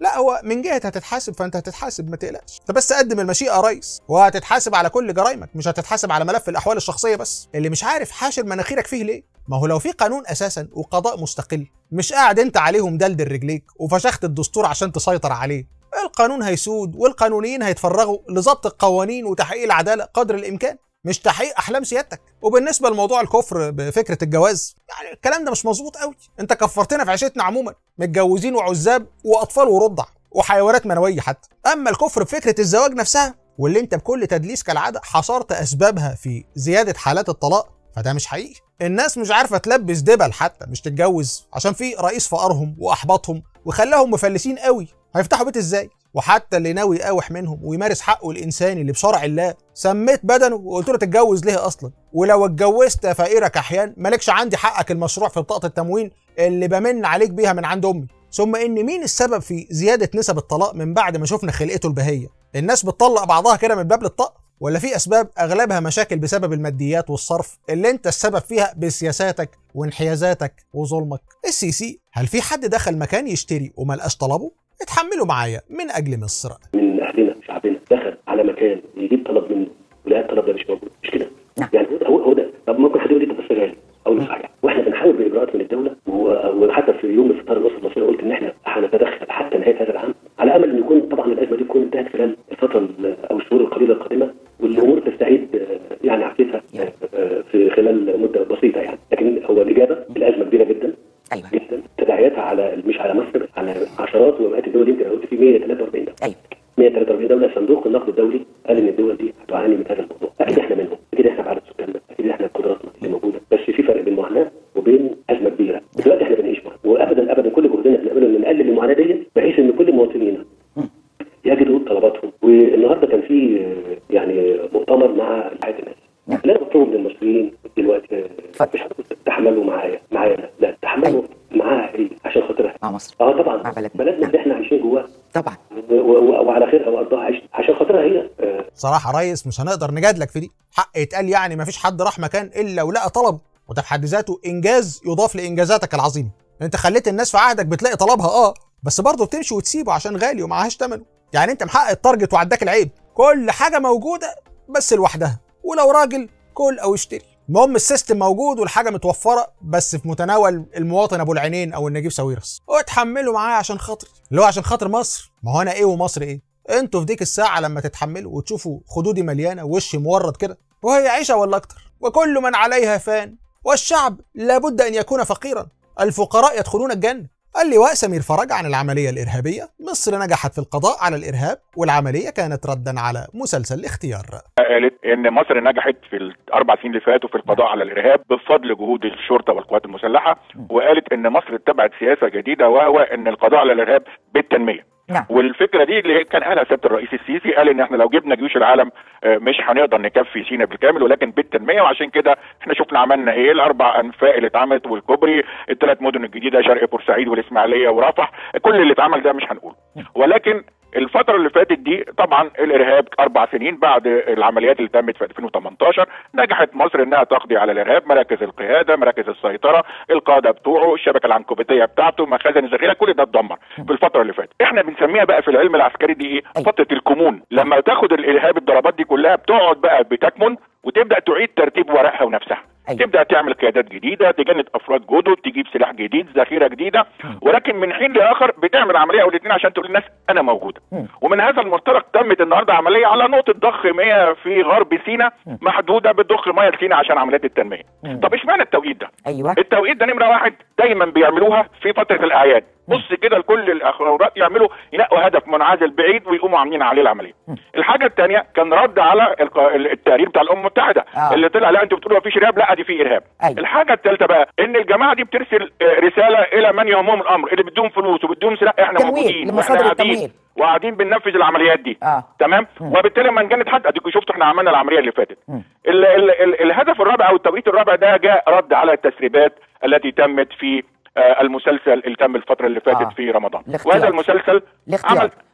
من جهه هتتحاسب فانت هتتحاسب ما تقلقش انت بس قدم المشيئه يا ريس وهتتحاسب على كل جرايمك مش هتتحاسب على ملف الاحوال الشخصيه بس اللي مش عارف حاشر مناخيرك فيه ليه ما هو لو في قانون اساسا وقضاء مستقل مش قاعد انت عليهم دلدل رجليك وفشخت الدستور عشان تسيطر عليه القانون هيسود والقانونيين هيتفرغوا لضبط القوانين وتحقيق العداله قدر الامكان مش تحقيق احلام سيادتك وبالنسبه لموضوع الكفر بفكره الجواز يعني الكلام ده مش مظبوط قوي انت كفرتنا في عيشتنا عموما متجوزين وعزاب واطفال ورضع وحيوانات منويه حتى اما الكفر بفكره الزواج نفسها واللي انت بكل تدليس كالعاده حصرت اسبابها في زياده حالات الطلاق فده مش حقيقي الناس مش عارفه تلبس دبل حتى مش تتجوز عشان في رئيس فقرهم واحبطهم وخلاهم مفلسين قوي هيفتحوا بيت ازاي وحتى اللي ناوي يقاوح منهم ويمارس حقه الانساني اللي بشرع الله سميت بدنه وقلت له تتجوز ليه اصلا ولو اتجوزت يا فقيرك احيان مالكش عندي حقك المشروع في بطاقه التموين اللي بمن عليك بيها من عند امي ثم ان مين السبب في زياده نسب الطلاق من بعد ما شفنا خلقته البهيه الناس بتطلق بعضها كده من باب للطاق ولا في اسباب اغلبها مشاكل بسبب الماديات والصرف اللي انت السبب فيها بسياساتك وانحيازاتك وظلمك السيسي هل في حد دخل مكان يشتري وما لقاش طلبه اتحملوا معايا من اجل مصر من اهلنا شعبنا دخل على مكان يجيب طلب منه ولقى الطلب ده مش موجود مش كده يعني هو ده هو, هو ده طب ممكن حد يقول لي طب بس غالي او مش صحيح واحنا بنحاول باجراءات من الدوله و- وحتى في يوم افتطار الاسره المصريه قلت ان احنا هنتدخل حتى نهايه هذا العام على امل ان يكون طبعا الازمه دي تكون انتهت خلال الفتره ال- او الشهور القليله القادمه والامور تستعيد آه، يعني عافيتها آه، آه، في خلال مده بسيطه يعني لكن هو الاجابه الازمه كبيره جدا ايوه جدا تداعياتها على مش على مصر بس على عشرات ومئات الدول يمكن أنا قلت في 143 دوله ايوه 143 دوله صندوق النقد الدولي قال ان الدول دي هتعاني من هذا الموضوع اكيد احنا منهم اكيد احنا بعدد سكاننا اكيد احنا بقدراتنا اللي موجوده بس في فرق بين معاناه وبين ازمه كبيره دلوقتي احنا بنعيش معاناه وابدا ابدا كل جهدنا بنعمله ان نقلل المعاناه دي بحيث ان كل مواطنينا يجدوا طلباتهم والنهارده كان في آه، يعني مؤتمر مع حياه الناس لا مطلوب من المصريين دلوقتي آه، مش هتقول تحملوا معايا معايا لا, لا تحملوا معاها هي عشان خاطرها مع مصر اه طبعا بلدنا اللي احنا عايشين جواها طبعا و- و- وعلى خيرها وارضها عيش عشان خاطرها هي آه، صراحه يا ريس مش هنقدر نجادلك في دي حق يتقال يعني مفيش حد راح مكان الا ولقى طلب وده في حد ذاته انجاز يضاف لانجازاتك العظيمه انت خليت الناس في عهدك بتلاقي طلبها اه بس برضه بتمشي وتسيبه عشان غالي ومعهاش ثمنه يعني انت محقق التارجت وعداك العيب كل حاجه موجوده بس لوحدها ولو راجل كل او اشتري المهم السيستم موجود والحاجه متوفره بس في متناول المواطن ابو العينين او النجيب ساويرس واتحملوا معايا عشان خاطري اللي هو عشان خاطر مصر ما هو انا ايه ومصر ايه انتوا في ديك الساعه لما تتحملوا وتشوفوا خدودي مليانه ووشي مورد كده وهي عيشه ولا اكتر وكل من عليها فان والشعب لابد ان يكون فقيرا الفقراء يدخلون الجنه اللواء سمير فرج عن العملية الإرهابية مصر نجحت في القضاء على الإرهاب والعملية كانت ردا على مسلسل الاختيار قالت ان مصر نجحت في الاربع سنين اللي فاتوا في القضاء على الارهاب بفضل جهود الشرطه والقوات المسلحه وقالت ان مصر اتبعت سياسه جديده وهو ان القضاء على الارهاب بالتنميه نعم. والفكره دي اللي كان قالها سياده الرئيس السيسي قال ان احنا لو جبنا جيوش العالم آه، مش هنقدر نكفي سينا بالكامل ولكن بالتنميه وعشان كده احنا شفنا عملنا ايه الاربع انفاق اللي اتعملت والكوبري الثلاث مدن الجديده شرق بورسعيد والاسماعيليه ورفح كل اللي اتعمل ده مش هنقوله ولكن الفترة اللي فاتت دي طبعا الارهاب اربع سنين بعد العمليات اللي تمت في 2018 نجحت مصر انها تقضي على الارهاب مراكز القيادة مراكز السيطرة القادة بتوعه الشبكة العنكبوتية بتاعته مخازن الذخيرة كل ده اتدمر في الفترة اللي فاتت احنا بنسميها بقى في العلم العسكري دي ايه فترة الكمون لما تاخد الارهاب الضربات دي كلها بتقعد بقى بتكمن وتبدا تعيد ترتيب ورقها ونفسها أيوة. تبدا تعمل قيادات جديده تجند افراد جدد تجيب سلاح جديد ذخيره جديده ولكن من حين لاخر بتعمل عمليه او الاثنين عشان تقول للناس انا موجوده ومن هذا المنطلق تمت النهارده عمليه على نقطه ضخ مياه في غرب سيناء محدوده بتضخ مياه لسيناء عشان عمليات التنميه طب اشمعنى التوقيت ده ايوه التوقيت ده نمره واحد دايما بيعملوها في فتره الاعياد بص كده لكل الاخبارات يعملوا ينقوا هدف منعزل بعيد ويقوموا عاملين عليه العمليه الحاجه الثانيه كان رد على الق- التقرير بتاع الامم المتحده آه. اللي طلع لا انتوا بتقولوا مفيش ارهاب لا دي في ارهاب أيوة. الحاجه الثالثه بقى ان الجماعه دي بترسل آه، رساله الى من يهمهم الامر اللي بدهم فلوس وبدهم سلاح احنا تمويل، موجودين لمصادر واحنا قاعدين التمويل. وقاعدين بننفذ العمليات دي آه. تمام وبالتالي لما نجند حد اديكم شفتوا احنا عملنا العمليه اللي فاتت ال ال ال الهدف الرابع او التوقيت الرابع ده جاء رد على التسريبات التي تمت في آه، المسلسل اللي تم الفتره اللي فاتت آه. في رمضان الاختيار. وهذا المسلسل الاختيار. عمل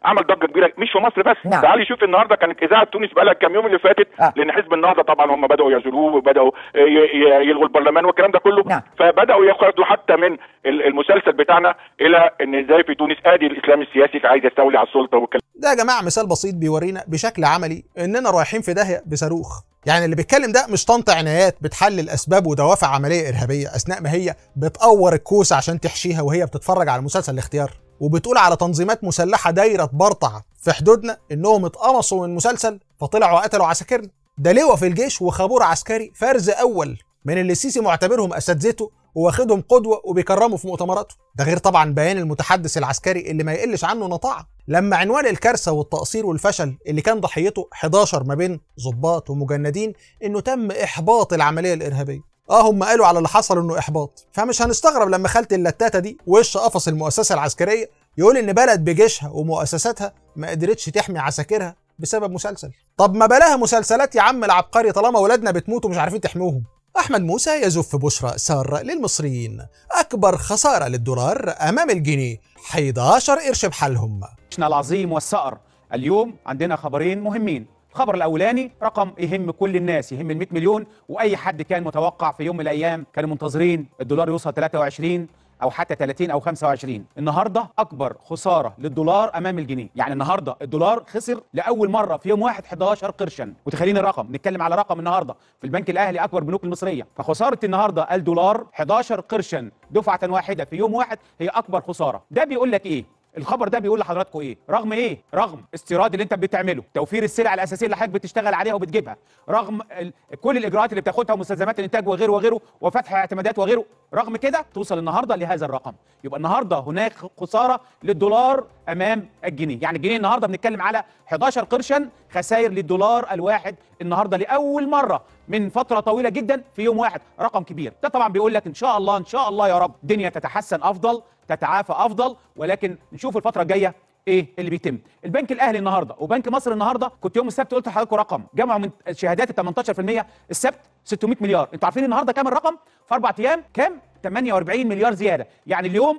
عمل ضجه كبيره مش في مصر بس نعم. تعالي شوف النهارده كانت اذاعه تونس بقى لها كام يوم اللي فاتت لان حزب النهضه طبعا هم بداوا يزوروه وبداوا ي- ي- يلغوا البرلمان والكلام ده كله نعم. فبداوا ياخدوا حتى من ال- المسلسل بتاعنا الى ان ازاي في تونس ادي الاسلام السياسي عايز يستولي على السلطه والكلام ده يا جماعه مثال بسيط بيورينا بشكل عملي اننا رايحين في داهيه بصاروخ يعني اللي بيتكلم ده مش طنط عنايات بتحلل اسباب ودوافع عمليه ارهابيه اثناء ما هي بتقور الكوسه عشان تحشيها وهي بتتفرج على مسلسل الاختيار وبتقول على تنظيمات مسلحه دايره برطع في حدودنا انهم اتقمصوا من مسلسل فطلعوا قتلوا عساكرنا ده لواء في الجيش وخابور عسكري فرز اول من اللي السيسي معتبرهم اساتذته واخدهم قدوه وبيكرموا في مؤتمراته ده غير طبعا بيان المتحدث العسكري اللي ما يقلش عنه نطاعه لما عنوان الكارثه والتقصير والفشل اللي كان ضحيته 11 ما بين ضباط ومجندين انه تم احباط العمليه الارهابيه اه هم قالوا على اللي حصل انه احباط فمش هنستغرب لما خالة اللتاتة دي وش قفص المؤسسه العسكريه يقول ان بلد بجيشها ومؤسساتها ما قدرتش تحمي عساكرها بسبب مسلسل طب ما بلاها مسلسلات يا عم العبقري طالما ولادنا بتموت ومش عارفين تحموهم احمد موسى يزف بشرى ساره للمصريين اكبر خساره للدولار امام الجنيه 11 قرش بحالهم جيشنا العظيم والثأر اليوم عندنا خبرين مهمين الخبر الاولاني رقم يهم كل الناس يهم ال 100 مليون واي حد كان متوقع في يوم من الايام كانوا منتظرين الدولار يوصل 23 او حتى 30 او 25 النهارده اكبر خساره للدولار امام الجنيه يعني النهارده الدولار خسر لاول مره في يوم واحد 11 قرشا متخيلين الرقم نتكلم على رقم النهارده في البنك الاهلي اكبر بنوك المصريه فخساره النهارده الدولار 11 قرشا دفعه واحده في يوم واحد هي اكبر خساره ده بيقول لك ايه الخبر ده بيقول لحضراتكم ايه رغم ايه رغم استيراد اللي انت بتعمله توفير السلع الاساسيه اللي حضرتك بتشتغل عليها وبتجيبها رغم ال... كل الاجراءات اللي بتاخدها ومستلزمات الانتاج وغيره وغيره وفتح اعتمادات وغيره رغم كده توصل النهارده لهذا الرقم يبقى النهارده هناك خساره للدولار امام الجنيه يعني الجنيه النهارده بنتكلم على 11 قرشا خسائر للدولار الواحد النهارده لاول مره من فتره طويله جدا في يوم واحد رقم كبير ده طبعا بيقول لك ان شاء الله ان شاء الله يا رب الدنيا تتحسن افضل تتعافى افضل ولكن نشوف الفتره الجايه ايه اللي بيتم البنك الاهلي النهارده وبنك مصر النهارده كنت يوم السبت قلت لحضراتكم رقم جمعوا من شهادات ال 18% السبت 600 مليار انتوا عارفين النهارده كام الرقم في اربع ايام كام 48 مليار زياده يعني اليوم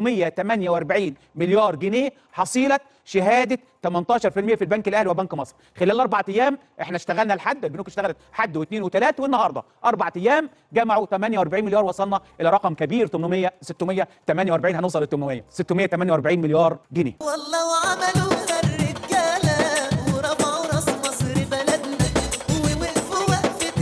648 مليار جنيه حصيله شهاده 18% في البنك الاهلي وبنك مصر خلال اربع ايام احنا اشتغلنا لحد البنوك اشتغلت حد واثنين وثلاث والنهارده اربع ايام جمعوا 48 مليار وصلنا الى رقم كبير 800 648 هنوصل ل 800 648 مليار جنيه والله وعملوا الرجالة ورفعوا راس مصر بلدنا ووقفوا وقفة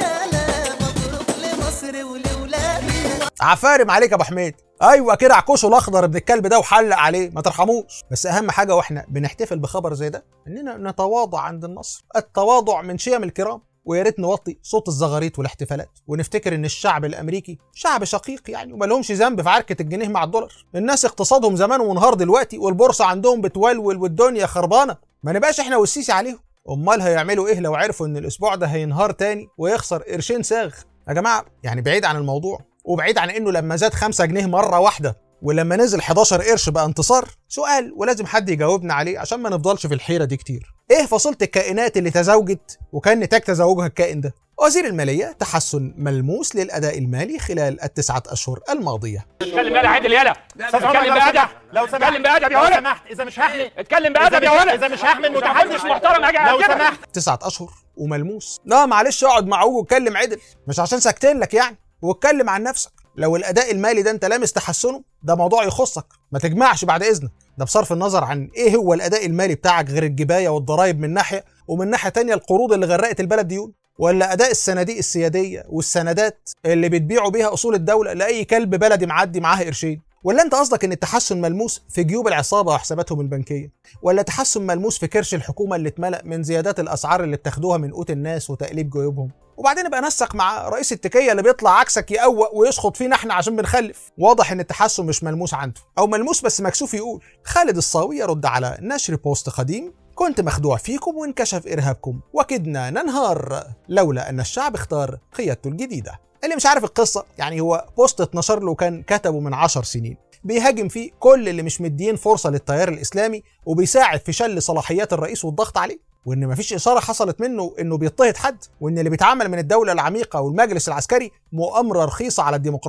رجالة مبروك لمصر ولولادنا عفارم عليك يا ابو حميد ايوه كده عكوشه الاخضر ابن الكلب ده وحلق عليه ما ترحموش بس اهم حاجه واحنا بنحتفل بخبر زي ده اننا نتواضع عند النصر التواضع من شيم الكرام ويا ريت نوطي صوت الزغاريت والاحتفالات ونفتكر ان الشعب الامريكي شعب شقيق يعني وما لهمش ذنب في عركه الجنيه مع الدولار الناس اقتصادهم زمان ومنهار دلوقتي والبورصه عندهم بتولول والدنيا خربانه ما نبقاش احنا والسيسي عليهم امال هيعملوا ايه لو عرفوا ان الاسبوع ده هينهار تاني ويخسر قرشين ساغ يا جماعه يعني بعيد عن الموضوع وبعيد عن انه لما زاد 5 جنيه مره واحده ولما نزل 11 قرش بقى انتصار سؤال ولازم حد يجاوبنا عليه عشان ما نفضلش في الحيره دي كتير ايه فصيله الكائنات اللي تزوجت وكان نتاج تزوجها الكائن ده وزير الماليه تحسن ملموس للاداء المالي خلال التسعه اشهر الماضيه اتكلم بقى عادل يلا اتكلم بأدب لو سمحت اتكلم بأدب يا لو ولد سمحت اذا مش هحمل اتكلم بأدب يا إذا مش- ولد اذا مش هحمل متحدث محترم اجي لو أعجبك. سمحت تسعة اشهر وملموس لا معلش اقعد مع عوج واتكلم عدل مش عشان ساكتين لك يعني واتكلم عن نفسك لو الاداء المالي ده انت لامس تحسنه ده موضوع يخصك ما تجمعش بعد اذنك ده بصرف النظر عن ايه هو الاداء المالي بتاعك غير الجبايه والضرايب من ناحيه ومن ناحيه تانية القروض اللي غرقت البلد ديون ولا اداء الصناديق السياديه والسندات اللي بتبيعوا بيها اصول الدوله لاي كلب بلدي معدي معاه قرشين ولا انت قصدك ان التحسن ملموس في جيوب العصابه وحساباتهم البنكيه ولا تحسن ملموس في كرش الحكومه اللي اتملأ من زيادات الاسعار اللي بتاخدوها من قوت الناس وتقليب جيوبهم وبعدين ابقى نسق مع رئيس التكيه اللي بيطلع عكسك يقوق ويشخط فينا احنا عشان بنخلف واضح ان التحسن مش ملموس عنده او ملموس بس مكسوف يقول خالد الصاوي يرد على نشر بوست قديم كنت مخدوع فيكم وانكشف ارهابكم وكدنا ننهار لولا ان الشعب اختار قيادته الجديده اللي مش عارف القصه يعني هو بوست اتنشر له كان كتبه من عشر سنين بيهاجم فيه كل اللي مش مدين فرصه للتيار الاسلامي وبيساعد في شل صلاحيات الرئيس والضغط عليه وان مفيش اشاره حصلت منه انه بيضطهد حد وان اللي بيتعمل من الدوله العميقه والمجلس العسكري مؤامره رخيصه على الديمقراطيه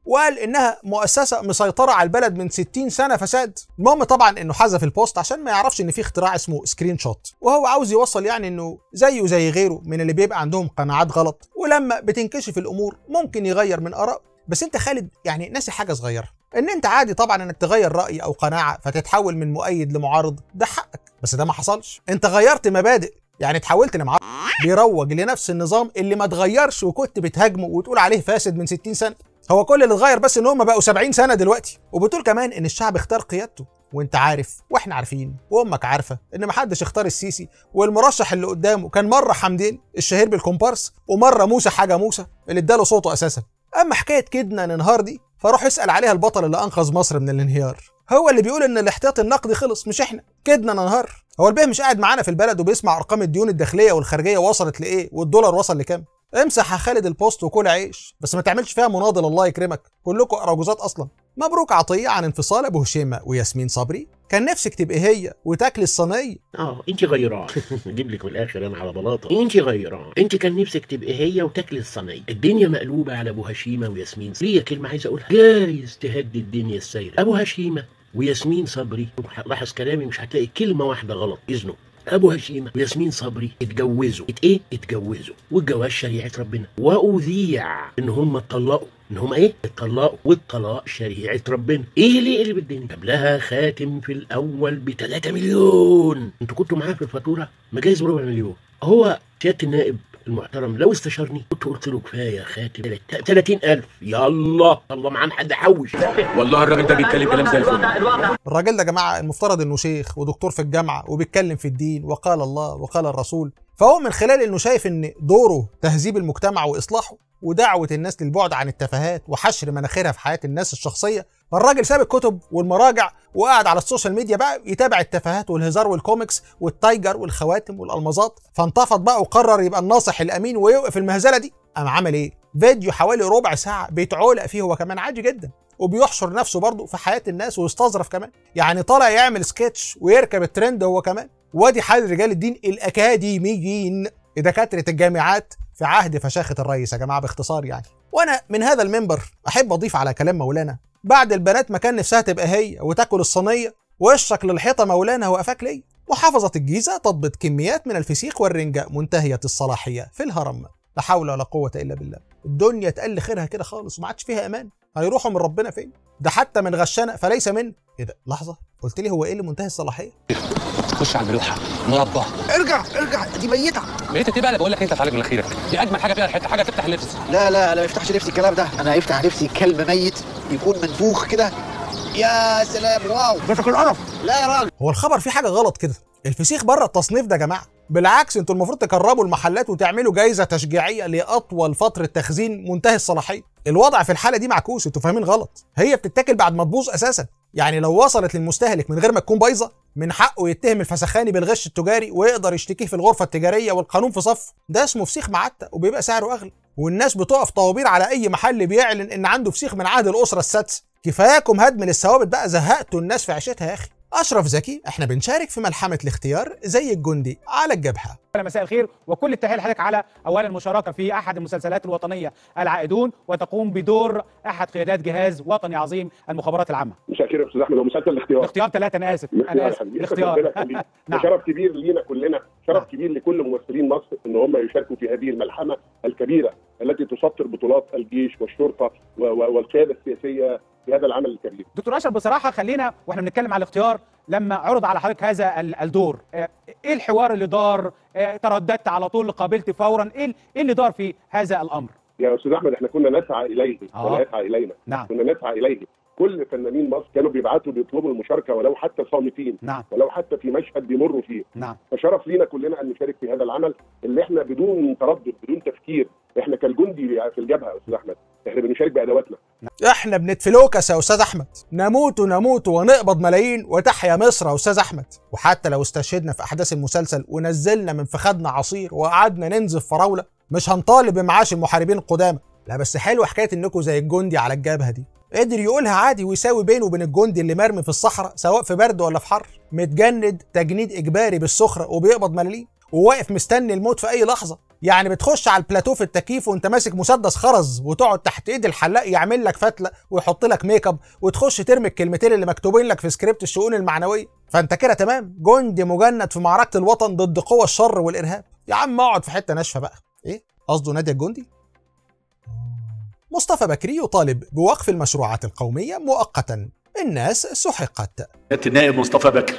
وقال انها مؤسسه مسيطره على البلد من 60 سنه فساد المهم طبعا انه حذف البوست عشان ما يعرفش ان في اختراع اسمه سكرين شوت وهو عاوز يوصل يعني انه زيه زي غيره من اللي بيبقى عندهم قناعات غلط ولما بتنكشف الامور ممكن يغير من اراء بس انت خالد يعني ناسي حاجه صغيره ان انت عادي طبعا انك تغير راي او قناعه فتتحول من مؤيد لمعارض ده حقك بس ده ما حصلش انت غيرت مبادئ يعني اتحولت لمعارض بيروج لنفس النظام اللي ما اتغيرش وكنت بتهاجمه وتقول عليه فاسد من 60 سنه هو كل اللي اتغير بس ان هم بقوا 70 سنه دلوقتي وبتقول كمان ان الشعب اختار قيادته وانت عارف واحنا عارفين وامك عارفه ان محدش اختار السيسي والمرشح اللي قدامه كان مره حمدين الشهير بالكومبارس ومره موسى حاجه موسى اللي اداله صوته اساسا اما حكايه كدنا ننهار دي فروح اسال عليها البطل اللي انقذ مصر من الانهيار هو اللي بيقول ان الاحتياط النقدي خلص مش احنا كدنا ننهار هو البيه مش قاعد معانا في البلد وبيسمع ارقام الديون الداخليه والخارجيه وصلت لايه والدولار وصل لكام امسح يا خالد البوست وكل عيش بس ما تعملش فيها مناضل الله يكرمك كلكم اراجوزات اصلا مبروك عطيه عن انفصال ابو هشيمه وياسمين صبري كان نفسك تبقي هي وتاكلي الصينيه اه انت غيران اجيب لك من الاخر انا على بلاطه انت غيران انت كان نفسك تبقي هي وتاكلي الصينيه الدنيا مقلوبه على ابو هشيمه وياسمين ليا كلمه عايز اقولها جايز تهدي الدنيا السايره ابو هشيمه وياسمين صبري لاحظ كلامي مش هتلاقي كلمه واحده غلط اذنه ابو هشيمه وياسمين صبري اتجوزوا ات ايه اتجوزوا والجواز شريعه ربنا واذيع ان هم اتطلقوا ان هم ايه اتطلقوا والطلاق شريعه ربنا ايه اللي قلب الدنيا جاب لها خاتم في الاول ب 3 مليون انتوا كنتوا معاه في الفاتوره مجاز بربع مليون هو سياده النائب المحترم لو استشارني كنت قلت له كفايه خاتم 30000 يلا الله معاه حد حوش والله الراجل ده بيتكلم كلام زي الفل الراجل ده يا جماعه المفترض انه شيخ ودكتور في الجامعه وبيتكلم في الدين وقال الله وقال الرسول فهو من خلال انه شايف ان دوره تهذيب المجتمع واصلاحه ودعوه الناس للبعد عن التفاهات وحشر مناخيرها في حياه الناس الشخصيه فالراجل ساب الكتب والمراجع وقعد على السوشيال ميديا بقى يتابع التفاهات والهزار والكوميكس والتايجر والخواتم والالمازات فانتفض بقى وقرر يبقى الناصح الامين ويوقف المهزله دي قام عمل ايه فيديو حوالي ربع ساعه بيتعولق فيه هو كمان عادي جدا وبيحشر نفسه برضه في حياه الناس ويستظرف كمان يعني طالع يعمل سكتش ويركب الترند هو كمان وادي حال رجال الدين الاكاديميين دكاتره الجامعات في عهد فشاخه الرئيس يا جماعه باختصار يعني وانا من هذا المنبر احب اضيف على كلام مولانا بعد البنات ما كان نفسها تبقى هي وتاكل الصينيه وشك للحيطه مولانا وقفاك ليه محافظة الجيزة تضبط كميات من الفسيخ والرنجة منتهية الصلاحية في الهرم لا حول ولا قوة إلا بالله الدنيا تقل خيرها كده خالص وما عادش فيها أمان هيروحوا من ربنا فين ده حتى من غشنا فليس من ايه ده لحظة قلت لي هو ايه اللي منتهي الصلاحية خش على الملوحه مربى ارجع ارجع دي ميتة ميتة ايه بقى انا بقول لك انت تعالج مناخيرك دي اجمل حاجه فيها الحته حاجه تفتح النفس لا لا لا ما يفتحش نفسي الكلام ده انا هيفتح نفسي كلب ميت يكون منفوخ كده يا سلام واو ده شكل قرف لا يا راجل هو الخبر فيه حاجة غلط كده الفسيخ بره التصنيف ده يا جماعة بالعكس انتوا المفروض تكرموا المحلات وتعملوا جايزة تشجيعية لأطول فترة تخزين منتهي الصلاحية الوضع في الحالة دي معكوس انتوا فاهمين غلط هي بتتاكل بعد ما تبوظ أساسا يعني لو وصلت للمستهلك من غير ما تكون بايظة من حقه يتهم الفسخاني بالغش التجاري ويقدر يشتكيه في الغرفة التجارية والقانون في صف ده اسمه فسيخ معتق وبيبقى سعره أغلى والناس بتقف طوابير على أي محل بيعلن إن عنده فسيخ من عهد الأسرة السادسة كفاياكم هدم للثوابت بقى زهقتوا الناس في عيشتها يا أخي أشرف زكي احنا بنشارك في ملحمة الاختيار زي الجندي على الجبهة مساء الخير وكل التحيه لحضرتك على اولا المشاركه في احد المسلسلات الوطنيه العائدون وتقوم بدور احد قيادات جهاز وطني عظيم المخابرات العامه. مساء الخير يا استاذ احمد هو مسلسل الاختيار الاختيار ثلاثه انا اسف انا اسف الاختيار نعم شرف كبير لينا كلنا شرف كبير لكل ممثلين مصر ان هم يشاركوا في هذه الملحمه الكبيره التي تسطر بطولات الجيش والشرطه و- و- والقياده السياسيه في هذا العمل الكبير دكتور اشرف بصراحه خلينا واحنا بنتكلم على الاختيار لما عرض على حضرتك هذا ال- الدور آه، ايه الحوار اللي دار آه، ترددت على طول قابلت فورا ايه ال- ايه اللي دار في هذا الامر يا استاذ احمد احنا كنا نسعى اليه آه. ولا يسعى الينا نعم. كنا نسعى اليه كل فنانين مصر كانوا بيبعتوا بيطلبوا المشاركه ولو حتى صامتين نعم ولو حتى في مشهد بيمروا فيه نعم فشرف لينا كلنا ان نشارك في هذا العمل اللي احنا بدون تردد بدون تفكير احنا كالجندي في الجبهه يا استاذ احمد احنا بنشارك بادواتنا احنا بنتفلوكس يا استاذ احمد نموت نموت ونقبض ملايين وتحيا مصر يا استاذ احمد وحتى لو استشهدنا في احداث المسلسل ونزلنا من فخدنا عصير وقعدنا ننزف فراوله مش هنطالب بمعاش المحاربين القدامى لا بس حلوه حكايه انكم زي الجندي على الجبهه دي قدر يقولها عادي ويساوي بينه وبين الجندي اللي مرمي في الصحراء سواء في برد ولا في حر متجند تجنيد اجباري بالسخره وبيقبض ملاليم وواقف مستني الموت في اي لحظه يعني بتخش على البلاتو في التكييف وانت ماسك مسدس خرز وتقعد تحت ايد الحلاق يعمل لك فتله ويحط لك ميك اب وتخش ترمي الكلمتين اللي مكتوبين لك في سكريبت الشؤون المعنويه فانت كده تمام جندي مجند في معركه الوطن ضد قوى الشر والارهاب يا عم اقعد في حته ناشفه بقى ايه قصده نادي الجندي مصطفى بكري يطالب بوقف المشروعات القوميه مؤقتا الناس سحقت النائب مصطفى بكر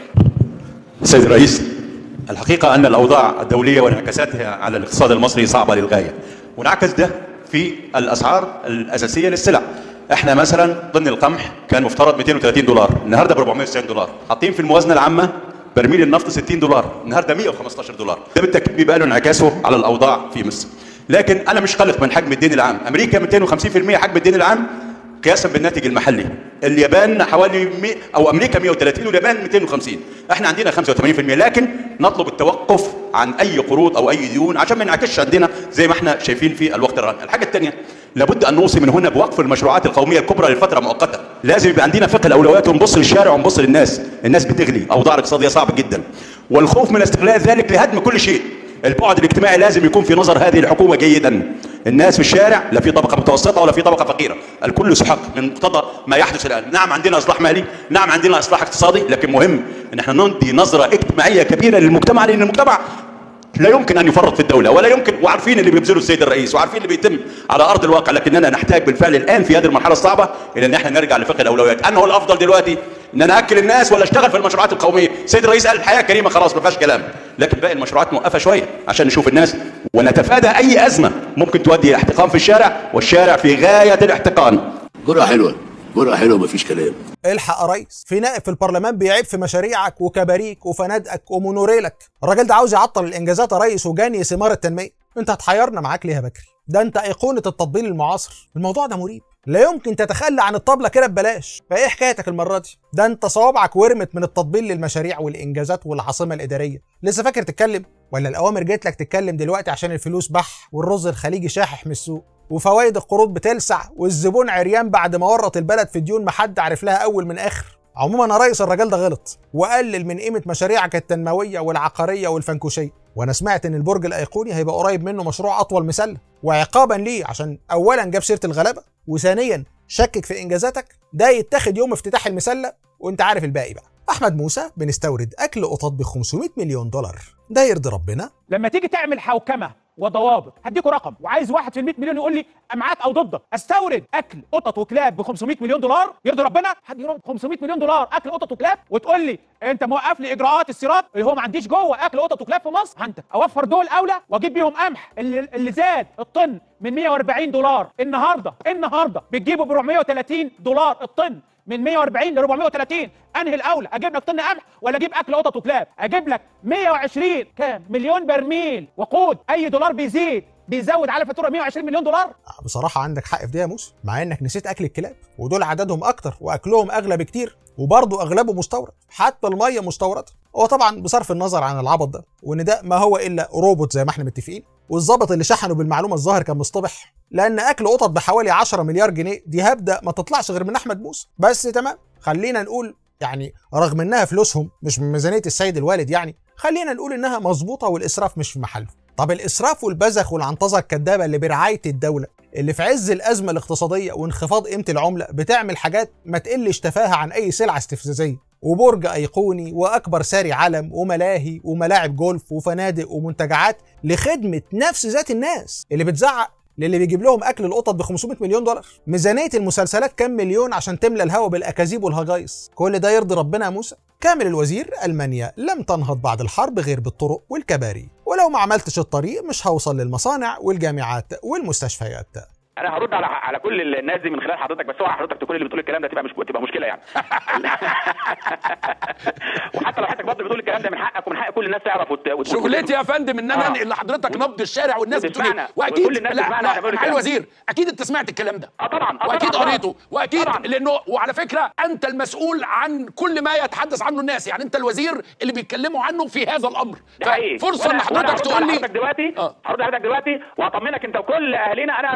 سيد الرئيس الحقيقة أن الأوضاع الدولية وانعكاساتها على الاقتصاد المصري صعبة للغاية وانعكس ده في الأسعار الأساسية للسلع احنا مثلا ضمن القمح كان مفترض 230 دولار النهارده ب 490 دولار حاطين في الموازنه العامه برميل النفط 60 دولار النهارده 115 دولار ده بالتاكيد بيبقى له انعكاسه على الاوضاع في مصر لكن انا مش قلق من حجم الدين العام امريكا 250% حجم الدين العام قياسا بالناتج المحلي اليابان حوالي 100 او امريكا 130 واليابان 250 احنا عندنا 85% لكن نطلب التوقف عن اي قروض او اي ديون عشان ما ينعكسش عندنا زي ما احنا شايفين في الوقت الراهن الحاجه الثانيه لابد ان نوصي من هنا بوقف المشروعات القوميه الكبرى لفتره مؤقته لازم يبقى عندنا فقه الاولويات ونبص للشارع ونبص للناس الناس بتغلي اوضاع اقتصاديه صعبه جدا والخوف من استغلال ذلك لهدم كل شيء البعد الاجتماعي لازم يكون في نظر هذه الحكومه جيدا الناس في الشارع لا في طبقه متوسطه ولا في طبقه فقيره الكل سحق من مقتضى ما يحدث الان نعم عندنا اصلاح مالي نعم عندنا اصلاح اقتصادي لكن مهم ان احنا ندي نظره اجتماعيه كبيره للمجتمع لان المجتمع لا يمكن ان يفرط في الدوله ولا يمكن وعارفين اللي بيبذله السيد الرئيس وعارفين اللي بيتم على ارض الواقع لكننا نحتاج بالفعل الان في هذه المرحله الصعبه الى ان احنا نرجع لفقه الاولويات انه الافضل دلوقتي ان انا اكل الناس ولا اشتغل في المشروعات القوميه السيد الرئيس قال الحياه كريمه خلاص ما فيهاش كلام لكن باقي المشروعات موقفه شويه عشان نشوف الناس ونتفادى اي ازمه ممكن تؤدي الى احتقان في الشارع والشارع في غايه الاحتقان جرأة حلوة جرأة حلوة مفيش كلام الحق يا ريس في نائب في البرلمان بيعيب في مشاريعك وكباريك وفنادقك ومونوريلك الراجل ده عاوز يعطل الانجازات يا ريس وجاني ثمار التنميه انت هتحيرنا معاك ليه يا بكري ده انت ايقونه التطبيل المعاصر الموضوع ده مريب لا يمكن تتخلى عن الطبله كده ببلاش فايه حكايتك المره دي ده انت صوابعك ورمت من التطبيل للمشاريع والانجازات والعاصمه الاداريه لسه فاكر تتكلم ولا الاوامر جت لك تتكلم دلوقتي عشان الفلوس بح والرز الخليجي شاحح من السوق وفوائد القروض بتلسع والزبون عريان بعد ما ورط البلد في ديون ما حد عارف لها اول من اخر عموما يا ريس الراجل ده غلط وقلل من قيمه مشاريعك التنمويه والعقاريه والفنكوشيه وانا سمعت ان البرج الايقوني هيبقى قريب منه مشروع اطول مسله وعقابا ليه عشان اولا جاب سيره الغلابه وثانيا شكك في انجازاتك ده يتاخد يوم افتتاح المسله وانت عارف الباقي بقى احمد موسى بنستورد اكل قطط ب 500 مليون دولار ده يرضي ربنا لما تيجي تعمل حوكمه وضوابط هديكوا رقم وعايز واحد في ال 100 مليون يقول لي معاك او ضدك استورد اكل قطط وكلاب ب 500 مليون دولار يرضي ربنا حد يرد 500 مليون دولار اكل قطط وكلاب وتقول لي انت موقف لي اجراءات الصراط اللي هو ما عنديش جوه اكل قطط وكلاب في مصر انت اوفر دول اولى واجيب بيهم قمح اللي, اللي زاد الطن من 140 دولار النهارده النهارده بتجيبه ب 430 دولار الطن من 140 ل 430 انهي الاولى اجيب لك طن قمح ولا اجيب اكل قطط وكلاب اجيب لك 120 كام مليون برميل وقود اي دولار بيزيد بيزود على فاتوره 120 مليون دولار بصراحه عندك حق في دي يا موسى مع انك نسيت اكل الكلاب ودول عددهم اكتر واكلهم اغلى بكتير وبرضه اغلبه مستورد حتى الميه مستورده هو طبعا بصرف النظر عن العبط ده وان ده ما هو الا روبوت زي ما احنا متفقين والظابط اللي شحنه بالمعلومه الظاهر كان مصطبح لان اكل قطط بحوالي 10 مليار جنيه دي هبدا ما تطلعش غير من احمد موسى بس تمام خلينا نقول يعني رغم انها فلوسهم مش من ميزانيه السيد الوالد يعني خلينا نقول انها مظبوطه والاسراف مش في محله طب الاسراف والبذخ والعنطزه الكدابه اللي برعايه الدوله اللي في عز الازمه الاقتصاديه وانخفاض قيمه العمله بتعمل حاجات ما تقلش تفاهه عن اي سلعه استفزازيه وبرج ايقوني واكبر ساري علم وملاهي وملاعب جولف وفنادق ومنتجعات لخدمه نفس ذات الناس اللي بتزعق للي بيجيب لهم اكل القطط ب 500 مليون دولار ميزانيه المسلسلات كام مليون عشان تملى الهوا بالاكاذيب والهجايص كل ده يرضي ربنا يا موسى كامل الوزير المانيا لم تنهض بعد الحرب غير بالطرق والكباري ولو ما عملتش الطريق مش هوصل للمصانع والجامعات والمستشفيات انا هرد على على كل الناس دي من خلال حضرتك بس هو حضرتك تكون اللي بتقول الكلام ده تبقى مش تبقى مشكله يعني وحتى لو حضرتك برضه بتقول الكلام ده من حقك ومن حق كل الناس تعرف وت... وت... شغلتي يا فندم ان انا آه. انقل لحضرتك نبض الشارع والناس بتقول وتسمعنا. إيه. واكيد وكل الناس لا تسمعنا لا واحنا بنقول معالي الكلام. الوزير اكيد انت سمعت الكلام ده اه طبعا آه واكيد طبعاً. قريته واكيد طبعاً. لانه وعلى فكره انت المسؤول عن كل ما يتحدث عنه الناس يعني انت الوزير اللي بيتكلموا عنه في هذا الامر ده حقيقي. فرصه ان وأنا- وأنا حضرتك هرد تقول على لي حضرتك دلوقتي هرد على حضرتك دلوقتي وهطمنك انت وكل اهالينا انا انا من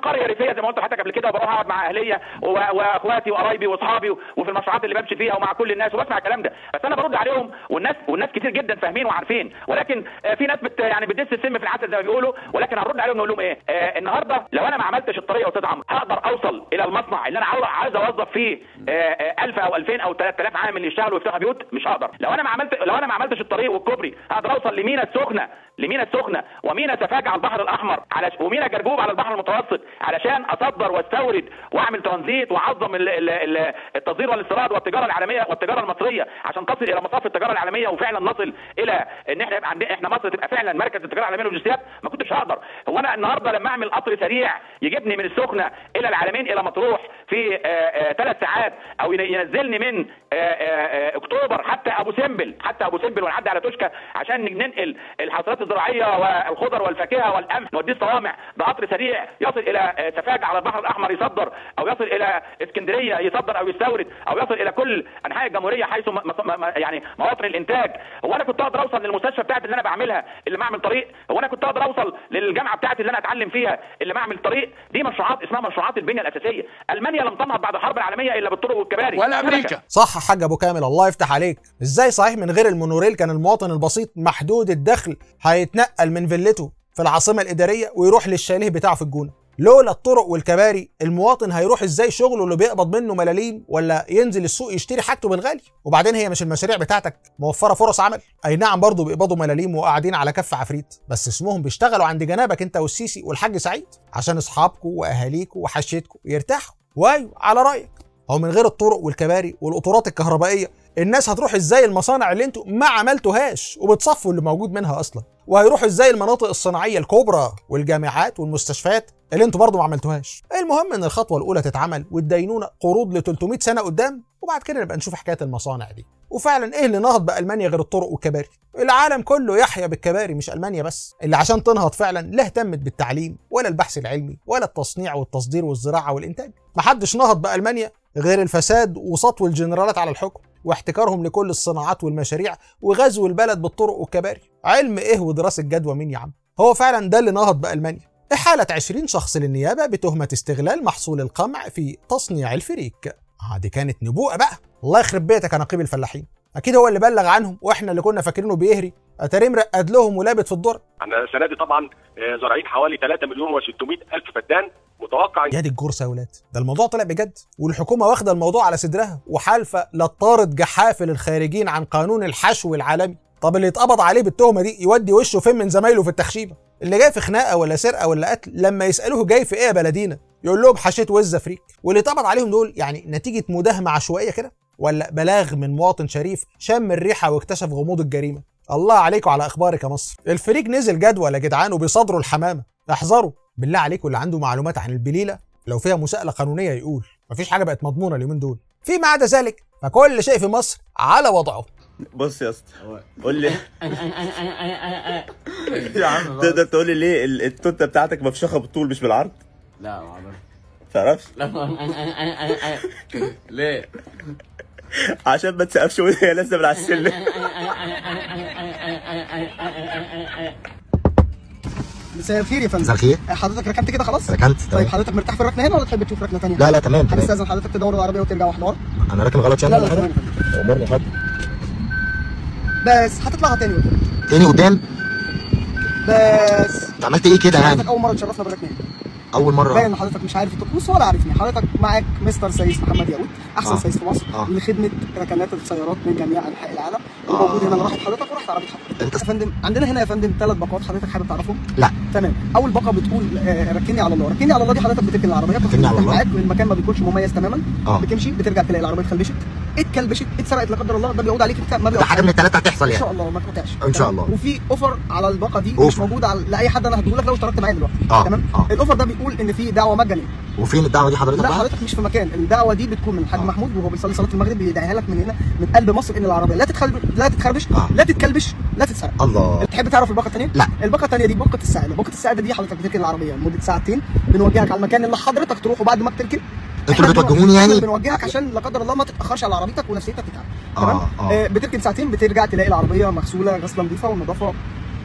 قريه ريفيه زي ما قلت لحضرتك قبل كده وبروح اقعد مع اهليه و- واخواتي وقرايبي واصحابي وفي المشروعات اللي بمشي فيها ومع كل الناس وبسمع الكلام ده بس انا برد عليهم والناس والناس كتير جدا فاهمين وعارفين ولكن آه، في ناس بت يعني بتدس السم في العسل زي ما بيقولوا ولكن هنرد عليهم نقول لهم ايه آه النهارده لو انا ما عملتش الطريقه يا استاذ عمرو هقدر اوصل الى المصنع اللي انا عاوز عايز اوظف فيه آه، آه، 1000 او 2000 او 3000 عامل يشتغلوا ويفتحوا بيوت مش هقدر لو انا ما عملت لو انا ما عملتش الطريق والكوبري هقدر اوصل لمينا السخنه لمينا السخنه ومينا سفاجه على البحر الاحمر على ومينا جرجوب على البحر المتوسط علشان اصدر واستورد واعمل ترانزيت واعظم ال- ال- ال- التصدير والاستيراد والتجاره العالميه والتجاره المصريه عشان تصل الى مصاف التجاره العالميه وفعلا نصل الى ان احنا يبقى عندنا احنا مصر تبقى فعلا مركز التجاره العالميه للوجستيات ما كنتش هقدر هو انا النهارده لما اعمل قطر سريع يجيبني من السخنه الى العالمين الى مطروح في ثلاث ساعات او ين- ينزلني من آه، آه، آه، اكتوبر حتى ابو سمبل حتى ابو سمبل ونعدي على توشكا عشان ننقل الحاصلات الزراعيه والخضر والفاكهه والقمح نوديه الصوامع بقطر سريع يصل الى آه، سفاجه على البحر الاحمر يصدر او يصل الى اسكندريه يصدر او يستورد او يصل الى كل انحاء الجمهوريه حيث م- م- م- يعني مواطن الانتاج هو انا كنت اقدر اوصل للمستشفى بتاعتي اللي انا بعملها اللي ما اعمل طريق هو انا كنت اقدر اوصل للجامعه بتاعتي اللي انا اتعلم فيها اللي ما اعمل طريق دي مشروعات اسمها مشروعات البنيه الاساسيه المانيا لم تنهض بعد الحرب العالميه الا بالطرق والكباري شبكة. صح يا حاج ابو كامل الله يفتح عليك ازاي صحيح من غير المونوريل كان المواطن البسيط محدود الدخل هيتنقل من فيلته في العاصمه الاداريه ويروح للشاليه بتاعه في الجونه لولا الطرق والكباري المواطن هيروح ازاي شغله اللي بيقبض منه ملاليم ولا ينزل السوق يشتري حاجته بالغالي وبعدين هي مش المشاريع بتاعتك موفره فرص عمل اي نعم برضه بيقبضوا ملاليم وقاعدين على كف عفريت بس اسمهم بيشتغلوا عند جنابك انت والسيسي والحاج سعيد عشان اصحابكم واهاليكم وحشيتكم يرتاحوا وايوه على رايك هو من غير الطرق والكباري والقطورات الكهربائيه الناس هتروح ازاي المصانع اللي انتوا ما عملتوهاش وبتصفوا اللي موجود منها اصلا وهيروحوا ازاي المناطق الصناعيه الكبرى والجامعات والمستشفيات اللي انتوا برضه ما عملتوهاش المهم ان الخطوه الاولى تتعمل وتدينونا قروض ل 300 سنه قدام وبعد كده نبقى نشوف حكايه المصانع دي وفعلا ايه اللي نهض بالمانيا غير الطرق والكباري العالم كله يحيا بالكباري مش المانيا بس اللي عشان تنهض فعلا لا اهتمت بالتعليم ولا البحث العلمي ولا التصنيع والتصدير والزراعه والانتاج محدش نهض بالمانيا غير الفساد وسطو الجنرالات على الحكم واحتكارهم لكل الصناعات والمشاريع وغزو البلد بالطرق والكباري علم ايه ودراسه جدوى مين يا عم هو فعلا ده اللي نهض بالمانيا إحالة 20 شخص للنيابة بتهمة استغلال محصول القمع في تصنيع الفريك آه دي كانت نبوءة بقى الله يخرب بيتك يا نقيب الفلاحين أكيد هو اللي بلغ عنهم وإحنا اللي كنا فاكرينه بيهري أتاريه مرقد لهم ولابت في الدور احنا السنه دي طبعا آه، زارعين حوالي 3 مليون و600 الف فدان متوقع يا دي الجرسة يا ولاد ده الموضوع طلع بجد والحكومة واخدة الموضوع على صدرها وحالفة لا تطارد جحافل الخارجين عن قانون الحشو العالمي طب اللي اتقبض عليه بالتهمة دي يودي وشه فين من زمايله في التخشيبة اللي جاي في خناقة ولا سرقة ولا قتل لما يسألوه جاي في ايه يا بلدينا يقول لهم حشيت وزة فريك واللي اتقبض عليهم دول يعني نتيجة مداهمة عشوائية كده ولا بلاغ من مواطن شريف شم الريحة واكتشف غموض الجريمة الله عليكم على اخبارك يا مصر الفريق نزل جدول يا جدعان وبيصادروا الحمامة احذروا بالله عليكم اللي عنده معلومات عن البليلة لو فيها مساءلة قانونية يقول مفيش حاجة بقت مضمونة اليومين دول فيما عدا ذلك فكل شيء في مصر على وضعه بص يا اسطى قول لي يا عم تقدر تقول لي ليه ال- التوته بتاعتك مفشخه بالطول مش بالعرض؟ لا ما اعرفش تعرفش؟ ليه؟ عشان ما تسقفش وهي لسه من على السلم مساء الخير يا فندم مساء الخير. حضرتك ركنت كده خلاص؟ ركنت، طيب تمام. حضرتك مرتاح في الركنه هنا ولا تحب تشوف ركنه ثانيه؟ لا، لا، تمام، تمام. هنستاذن حضرتك تدور العربيه وترجع واحده ورا انا راكن غلط لا يعني لا ولا حاجه؟ تمام امرني حد بس هتطلعها تاني قدام تاني قدام بس انت عملت ايه كده يعني حضرتك اول مره تشرفنا بالركنه اول مره باين ان حضرتك مش عارف الطقوس ولا عارفني حضرتك معاك مستر سيس محمد ياقوت احسن آه. سيس في مصر آه. لخدمه ركنات السيارات من جميع انحاء العالم وموجود هنا لراحه حضرتك وراحه عربيه حضرتك انت يا فندم عندنا هنا يا فندم ثلاث باقات حضرتك حابب تعرفهم لا تمام اول باقه بتقول آه، ركني على الله ركني على الله دي حضرتك بتركن العربيه ركني على الله. معاك والمكان ما بيكونش مميز تماما آه. بتمشي بترجع تلاقي العربيه اتخلبشت اتكلبشت اتسرقت لا قدر الله ده بيعود عليك انت ما ده بيعود حاجه من الثلاثه هتحصل ان شاء يعني الله ما تقطعش إن شاء تمام؟ الله. وفي اوفر على الباقه دي مش أوفر. موجود على لاي حد انا هديه لك لو اشتركت معايا دلوقتي آه. تمام آه. الاوفر ده بيقول ان في دعوه مجانيه وفين الدعوه دي حضرتك لا بقى؟ حضرتك مش في مكان الدعوه دي بتكون من الحاج محمود وهو بيصلي صلاه المغرب بيدعيها لك من هنا من قلب مصر ان العربيه لا تتخربش لا تتخربش لا تتكلبش لا تتسرق الله تحب تعرف الباقه الثانيه؟ لا. الباقه الثانيه دي باقه السعاده، باقه السعاده دي حضرتك بتركن العربيه لمده ساعتين بنوجهك على المكان اللي حضرتك تروحه بعد ما بتركن انتوا اللي إحنا بتوجهوني يعني؟ إحنا بنوجهك عشان لا قدر الله ما تتاخرش على عربيتك ونفسيتك تتعب آه، تمام؟ آه. آه بتركن ساعتين بترجع تلاقي العربيه مغسوله غسله نظيفه والنظافه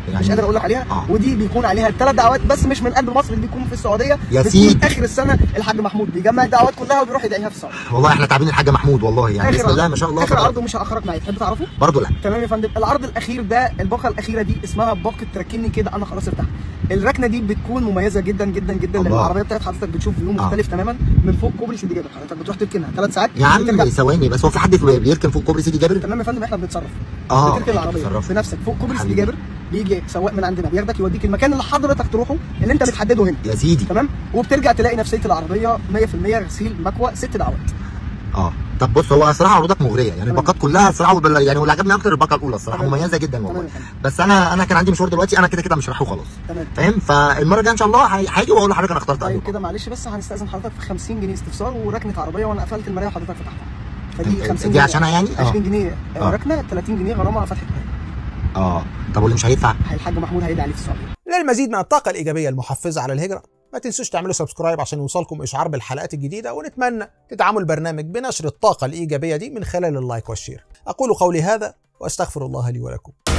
يعني- مش قادر اقول لك عليها آه. ودي بيكون عليها ثلاث دعوات بس مش من قلب مصر اللي بيكونوا في السعوديه يا بتكون سيدي. اخر السنه الحاج محمود بيجمع الدعوات كلها وبيروح يدعيها في السعوديه والله احنا تعبين الحاج محمود والله يعني بسم الله ما شاء الله اخر عرض ومش هاخرك معايا تحب تعرفه برضه لا تمام يا فندم العرض الاخير ده الباقه الاخيره دي اسمها باقه تركني كده انا خلاص ارتحت الركنه دي بتكون مميزه جدا جدا جدا لان الله. العربيه بتاعت حضرتك بتشوف فيو مختلف تماما من فوق كوبري سيدي جابر حضرتك بتروح تركنها ثلاث ساعات يا عم وترجع. ثواني بس هو في حد في- بيركن فوق كوبري سيدي جابر تمام يا فندم احنا بنتصرف آه، بتركن العربيه بتتصرف. بنفسك فوق كوبري سيدي حبيبي. جابر بيجي سواق من عندنا بياخدك يوديك المكان اللي حضرتك تروحه اللي انت بتحدده هنا يا سيدي تمام وبترجع تلاقي نفسيه العربيه 100% غسيل مكوى ست دعوات اه طب بص هو صراحه عروضك مغريه يعني الباقات كلها صراحه وبال- يعني واللي عجبني اكتر الباقه الاولى الصراحه مميزه جدا والله بس انا انا كان عندي مشوار دلوقتي انا كده كده مش رايح وخلاص تمام فاهم فالمره الجايه ان شاء الله هي- هاجي واقول لحضرتك انا اخترت طيب انهي كده معلش بس هنستاذن حضرتك في 50 جنيه استفسار وركنه عربيه وانا قفلت المرايه وحضرتك فتحتها فدي طب 50 دي عشانها يعني؟ آه. 20 جنيه آه. ركنه 30 جنيه غرامه على فتح المرايه اه طب واللي مش هيدفع الحاج محمود هيدعي عليه في السعوديه للمزيد من الطاقة الإيجابية المحفزة على الهجرة ما تنسوش تعملوا سبسكرايب عشان يوصلكم إشعار بالحلقات الجديدة ونتمنى تدعموا البرنامج بنشر الطاقة الإيجابية دي من خلال اللايك والشير أقول قولي هذا وأستغفر الله لي ولكم